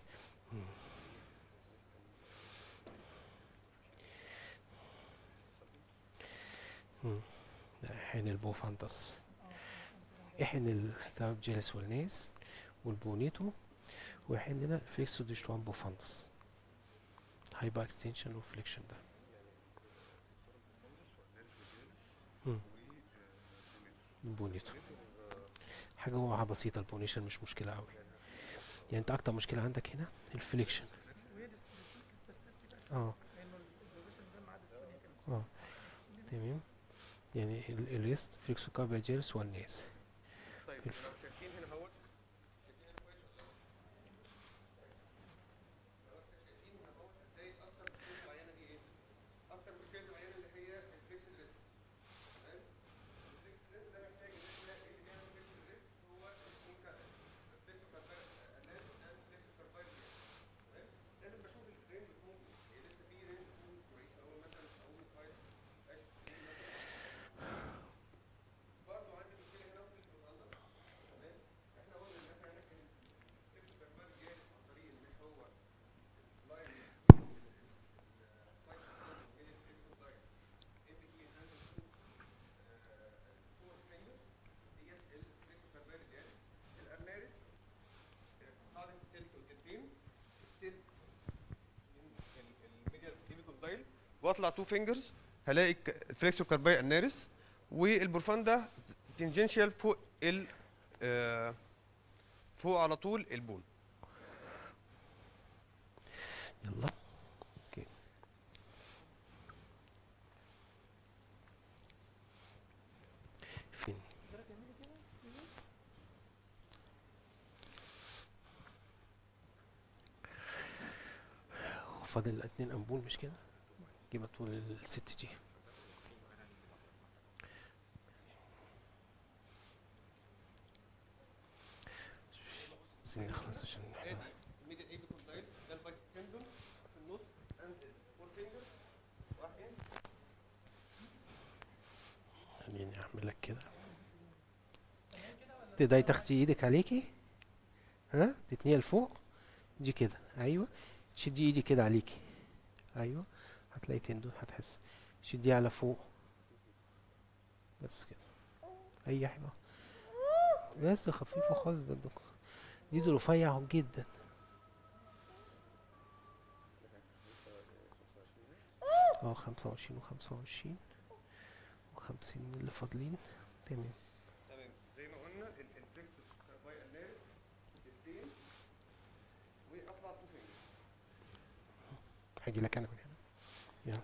احن البوفانتس احن الكاربجيلس والنيس والبونيتو واحن لنا الفليكسو ديشتوان بوفانتس هايبر اكستنشن وفليكشن ده البونيتو حاجه هو بسيطه البونيشن مش مشكله قوي يعني انت اكتر مشكله عندك هنا الفليكشن اه اه تمام يعني الريست فليكسو كاربيجيرس والناس
طيب
الف-
لو شايفين هنا اهوت اكتر مشكله العيانه اللي هي الفليكس ريست تمام الفليكس ريست ده محتاج ان احنا ايه اللي بيعمل فليكس ريست هو الكونكا الفليكس كاربايل الناس اند فليكس كاربايل تمام لازم بشوف الرينج بتكون إيه، لسه في رينج بتكون كويس اول مثلا اول فايت برضه عندي مشكله هنا في البروفاندر تمام احنا قلنا ان احنا هنحكي الفليكس كاربايل جالس عن طريق ان هو اللاين الارنارس قاعده التلت والتلتين التلت الميديال كيبيكال دايل واطلع تو فينجرز هلاقي الفليكسو كارباي النارس والبروفاندا تنجنشال فوق ال آه، فوق على طول البون
يلا اوكي فين هو فاضل اتنين امبول مش كده جيبها طول الست دي عايزين نخلص عشان
ادي الميديال ايبيكال دايل ده البايس تندون في النص انزل فور فينجر واحد
خليني اعمل لك كده تقدري تاخدي ايدك عليكي ها تتنيها لفوق دي كده ايوه شدي ايدي كده عليكي ايوه هتلاقي تندون هتحس شديها على فوق بس كده اي حاجه بس خفيفة خالص ده الدكتور ايده رفيع جدا اه خمسة وعشرين وخمسة وعشرين وخمسين اللي فاضلين تمام
تمام زي ما قلنا ال- الفيكس باي الناس دقيقتين واطلع تو فينجر
هاجي لك انا من هنا يلا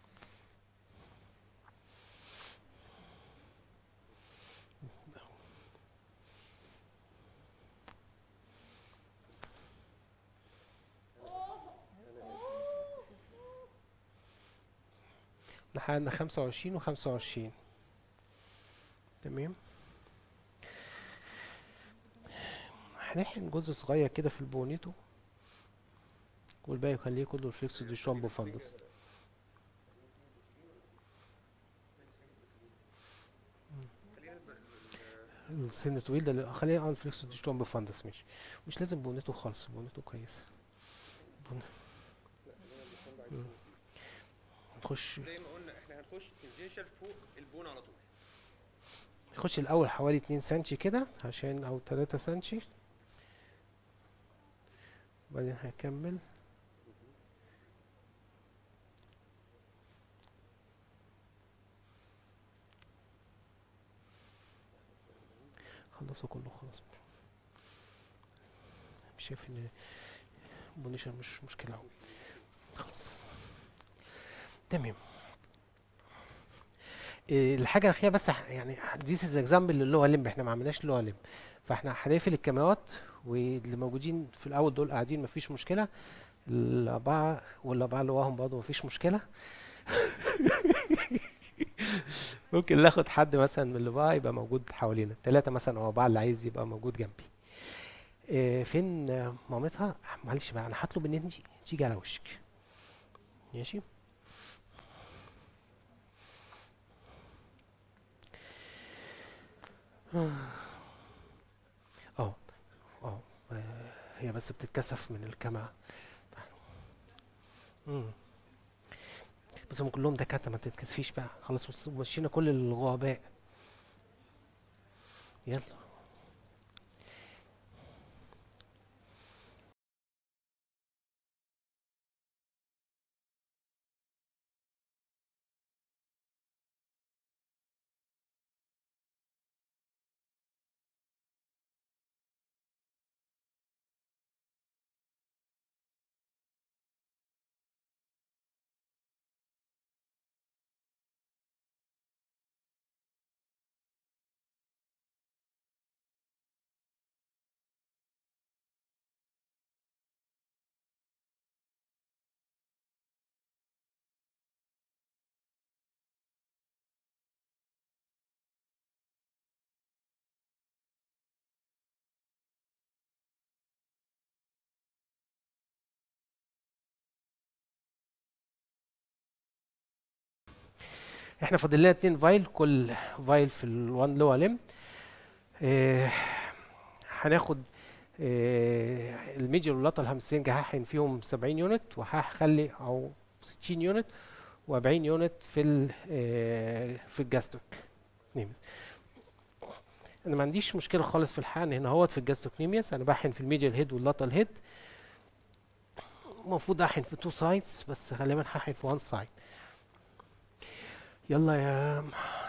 لحقنا خمسة وعشرين وخمسة وعشرين تمام هنحقن جزء صغير كده في البونيتو والباقي خليه كله الفليكس دي شامبو فاندس
خلينا ب- ال-
السن طويل ده اللي- خلينا اقول فليكس دي شامبو فاندس ماشي مش لازم بونيتو خالص بونيتو كويس بون... مم. نخش
زي ما قلنا احنا هنخش تنجنشال فوق البون على طول
نخش الاول حوالي 2 سنتي كده عشان او 3 سنتي وبعدين هكمل خلصوا كله خلاص مش شايف ان بونيشن مش مشكلة اهو خلاص بس تمام إيه، الحاجة الأخيرة بس ح- يعني ديس از اكزامبل للغة لمب احنا ما عملناش لغة لمب فاحنا هنقفل الكاميرات واللي موجودين في الأول دول قاعدين مفيش مشكلة الأربعة والأربعة اللي وراهم برضه مفيش مشكلة ممكن ناخد حد مثلا من اللي ورا يبقى موجود حوالينا ثلاثة مثلا أو أربعة اللي عايز يبقى موجود جنبي إيه فين آه، مامتها معلش بقى أنا هطلب إن انت تيجي على وشك ماشي اه اه آه، هي بس بتتكسف من الكاميرا مم. بس هم كلهم دكاترة ما تتكسفيش بقى خلاص وص- مشينا كل الغرباء يلا احنا فاضل لنا اتنين فايل كل فايل في الوان لو لم اه هناخد اه الميجر واللاتر الهامسترنج هحقن فيهم 70 يونت وهخلي او 60 يونت و40 يونت في ال اه في الجاستوك نيمس انا ما عنديش مشكله خالص في الحقن هنا اهوت في الجاستوك نيميس انا بحقن في الميجر هيد واللاتر هيد المفروض احقن في تو سايدز بس غالبا هحقن في وان سايد يلا يا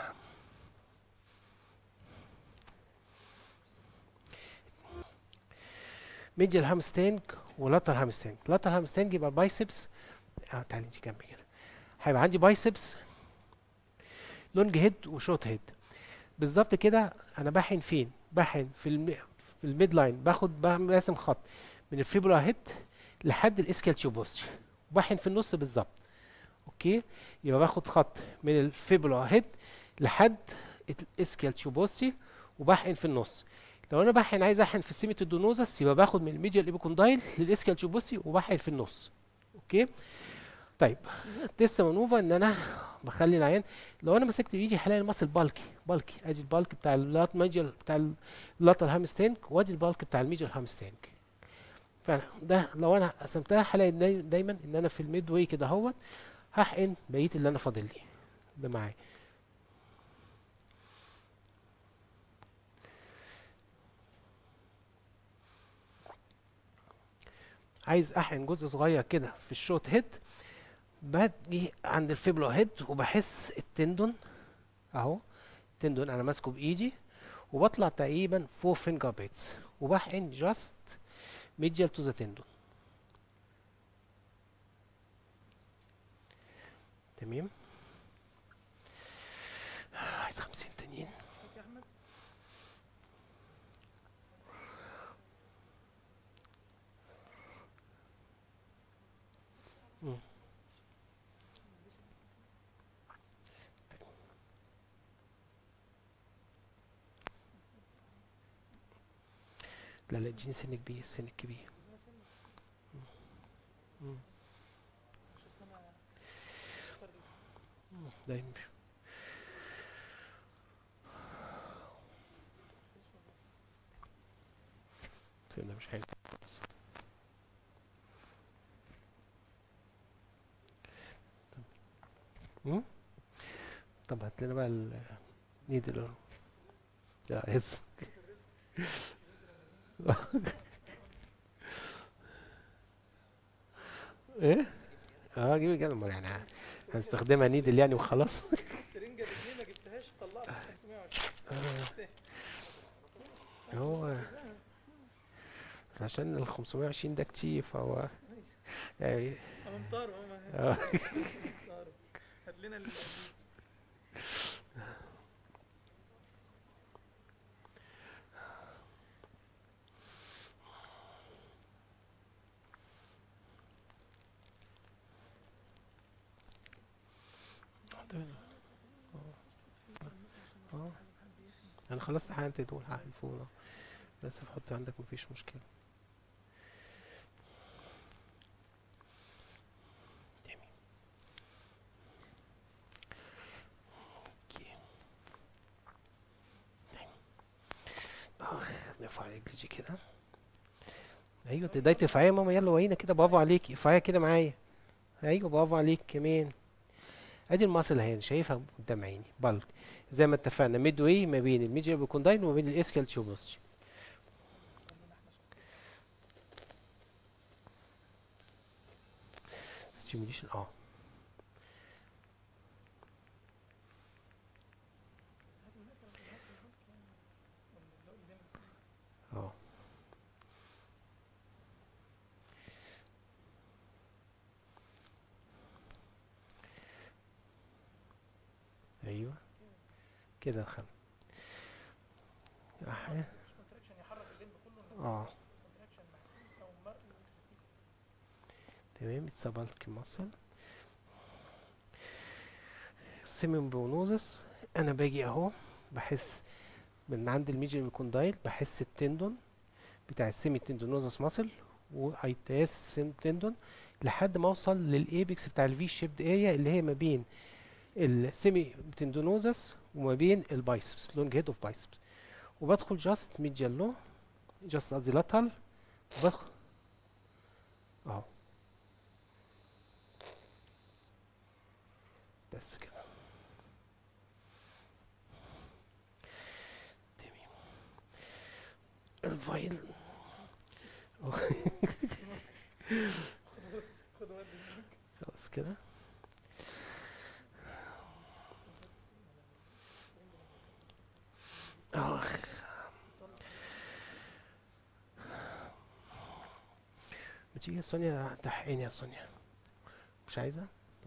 ميديال هامستينج ولاتر هامستينج لاتر هامستينج يبقى بايسبس اه تعالي انت جنبي كده هيبقى عندي بايسبس لونج هيد وشورت هيد بالظبط كده انا بحن فين بحن في الم... في الميد لاين باخد بعمل راسم خط من الفيبولا هيد لحد الاسكال تيوبوستي وبحن في النص بالظبط اوكي يبقى باخد خط من الفيبولا هيد لحد الاسكال تيوبوستي وبحقن في النص لو انا بحقن عايز احقن في السيمة الدونوزس يبقى باخد من الميديال ايبيكوندايل للاسكال تيوبوستي وبحقن في النص اوكي طيب التست مانوفا ان انا بخلي العيان لو انا مسكت بايدي هلاقي الماسل بالكي بالكي ادي البالك بتاع اللات ميديال بتاع اللاتر هامستينج وادي البالك بتاع الميديال هامستينج فده لو انا قسمتها هلاقي داي- دايما ان انا في الميد واي كده اهوت هحقن بقيه اللي انا فاضل لي ده معايا عايز احقن جزء صغير كده في الشوت هيد باجي عند الفيبلو هيد وبحس التندون اهو التندون انا ماسكه بايدي وبطلع تقريبا فور فينجر بيتس وبحقن جاست ميديال تو ذا تندون تمام عايز خمسين تانيين
يا احمد
لا لا اديني سن كبير سن كبير مم.
مش اصل انا فرق
مم. ده يمشي السن ده مش حلو مم؟ طب هات لنا بقى النيدل لا يس ايه؟ اه جيب الجزمة امال يعني هنستخدمها نيدل يعني وخلاص
السرنجه اللي ما جبتهاش طلعت 520
هو عشان ال 520 ده كتير فهو يعني
امطار ماما
اه
هات لنا ال-
اه انا خلصت حقنت دول حقن فوق ده. بس حط عندك مفيش مشكلة تمام اوكي تمام. اخ نرفع رجلي دي كده ايوه تقدري ترفعيها يا ماما يلا ورينا كده برافو عليكي ارفعيها كده معايا ايوه برافو عليك كمان ادي الماسل اهي شايفها قدام عيني بالك زي ما اتفقنا ميد واي ما بين الميديا بيكونداين وما بين الاسكال تيوبوستي ستيميوليشن اه اه ايوه كده خم أح-
مش كونتراكشن يحرك الليمب كله
اه
كونتراكشن محسوس او مرئي وخفيف
تمام اتس بالك ماسل سيمبونوزس انا باجي اهو بحس من عند الميجر بيكوندايل بحس التندون بتاع السيمي تندونوزس ماسل وايتاس تندون لحد ما اوصل للايبكس بتاع الفي شيبد اريا اللي هي ما بين السيمي تندونوزس وما بين البايسبس لونج هيد اوف بايسبس وبدخل جاست ميديالو جاست قصدي لاترال بدخل اهو بس كده تمام الفايل
خد ودي
خلاص كده اخ ما تيجي يا سونيا تحقيني يا سونيا مش عايزة؟ طيب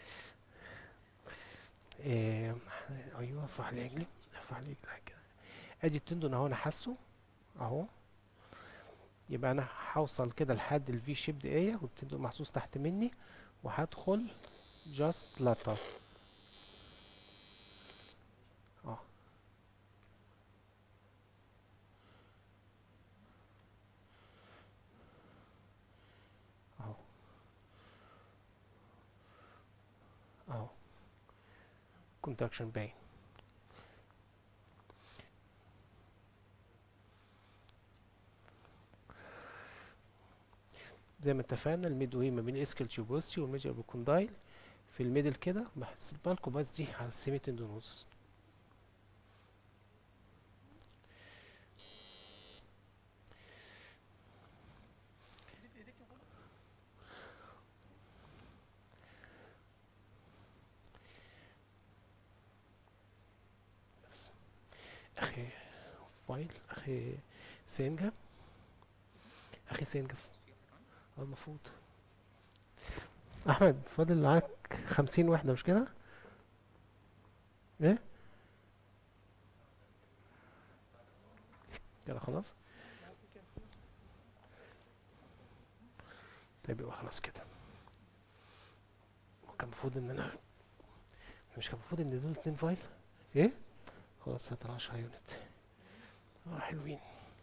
إيه ايوه ارفع لي رجلي ارفع لي رجلي كده ادي التندون اهو انا حاسه اهو يبقى انا هوصل كده لحد الفي شيبد اريا والتندون محسوس تحت مني وهدخل جاست لاتر اه اهو اهو contraction باين زي ما اتفقنا الميد واي ما بين اسكال تيوبوستي والميجر بيكوندايل في الميدل كده بحس بالكم بس دي على السيمي تندونوزس
دي في ايديك يا فندم
فايل اخي سينجا اخي سينجا اه المفروض احمد فاضل معاك خمسين وحدة مش كده ايه كده خلاص طيب يبقى خلاص كده كان المفروض ان انا مش كان المفروض ان دول اتنين فايل ايه خلاص هات العشرة يونت اه حلوين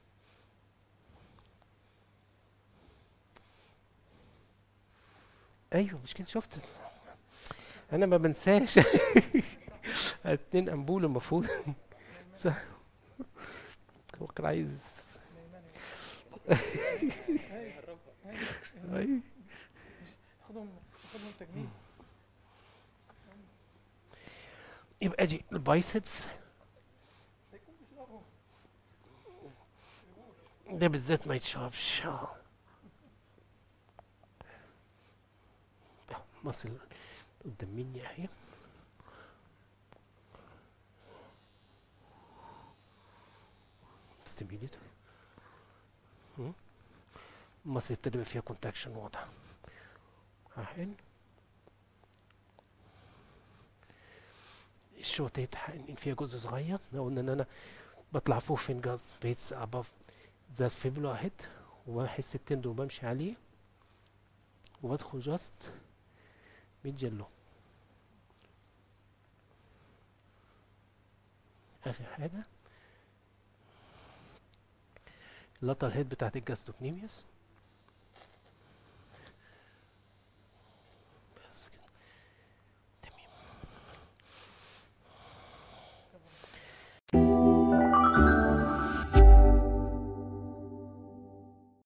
ايوه مش كده شفت انا ما بنساش اتنين امبول المفروض صح هو كان عايز ايوه
خدهم خدهم تجميل
يبقى دي البايسبس ده بالذات ما يتشربش اه مصل قدام مني اهي ستيميليت مصل يبتدي يبقى فيها كونتاكشن واضح اهي الشوط ان فيها جزء صغير لو قلنا ان انا بطلع فوق فينجرز بيتس اباف ذا فيبولا هيد وبحس التندو وبمشي عليه وبدخل جاست ميديال اخر حاجه اللاتر هيد بتاعت الجاستوكنيميوس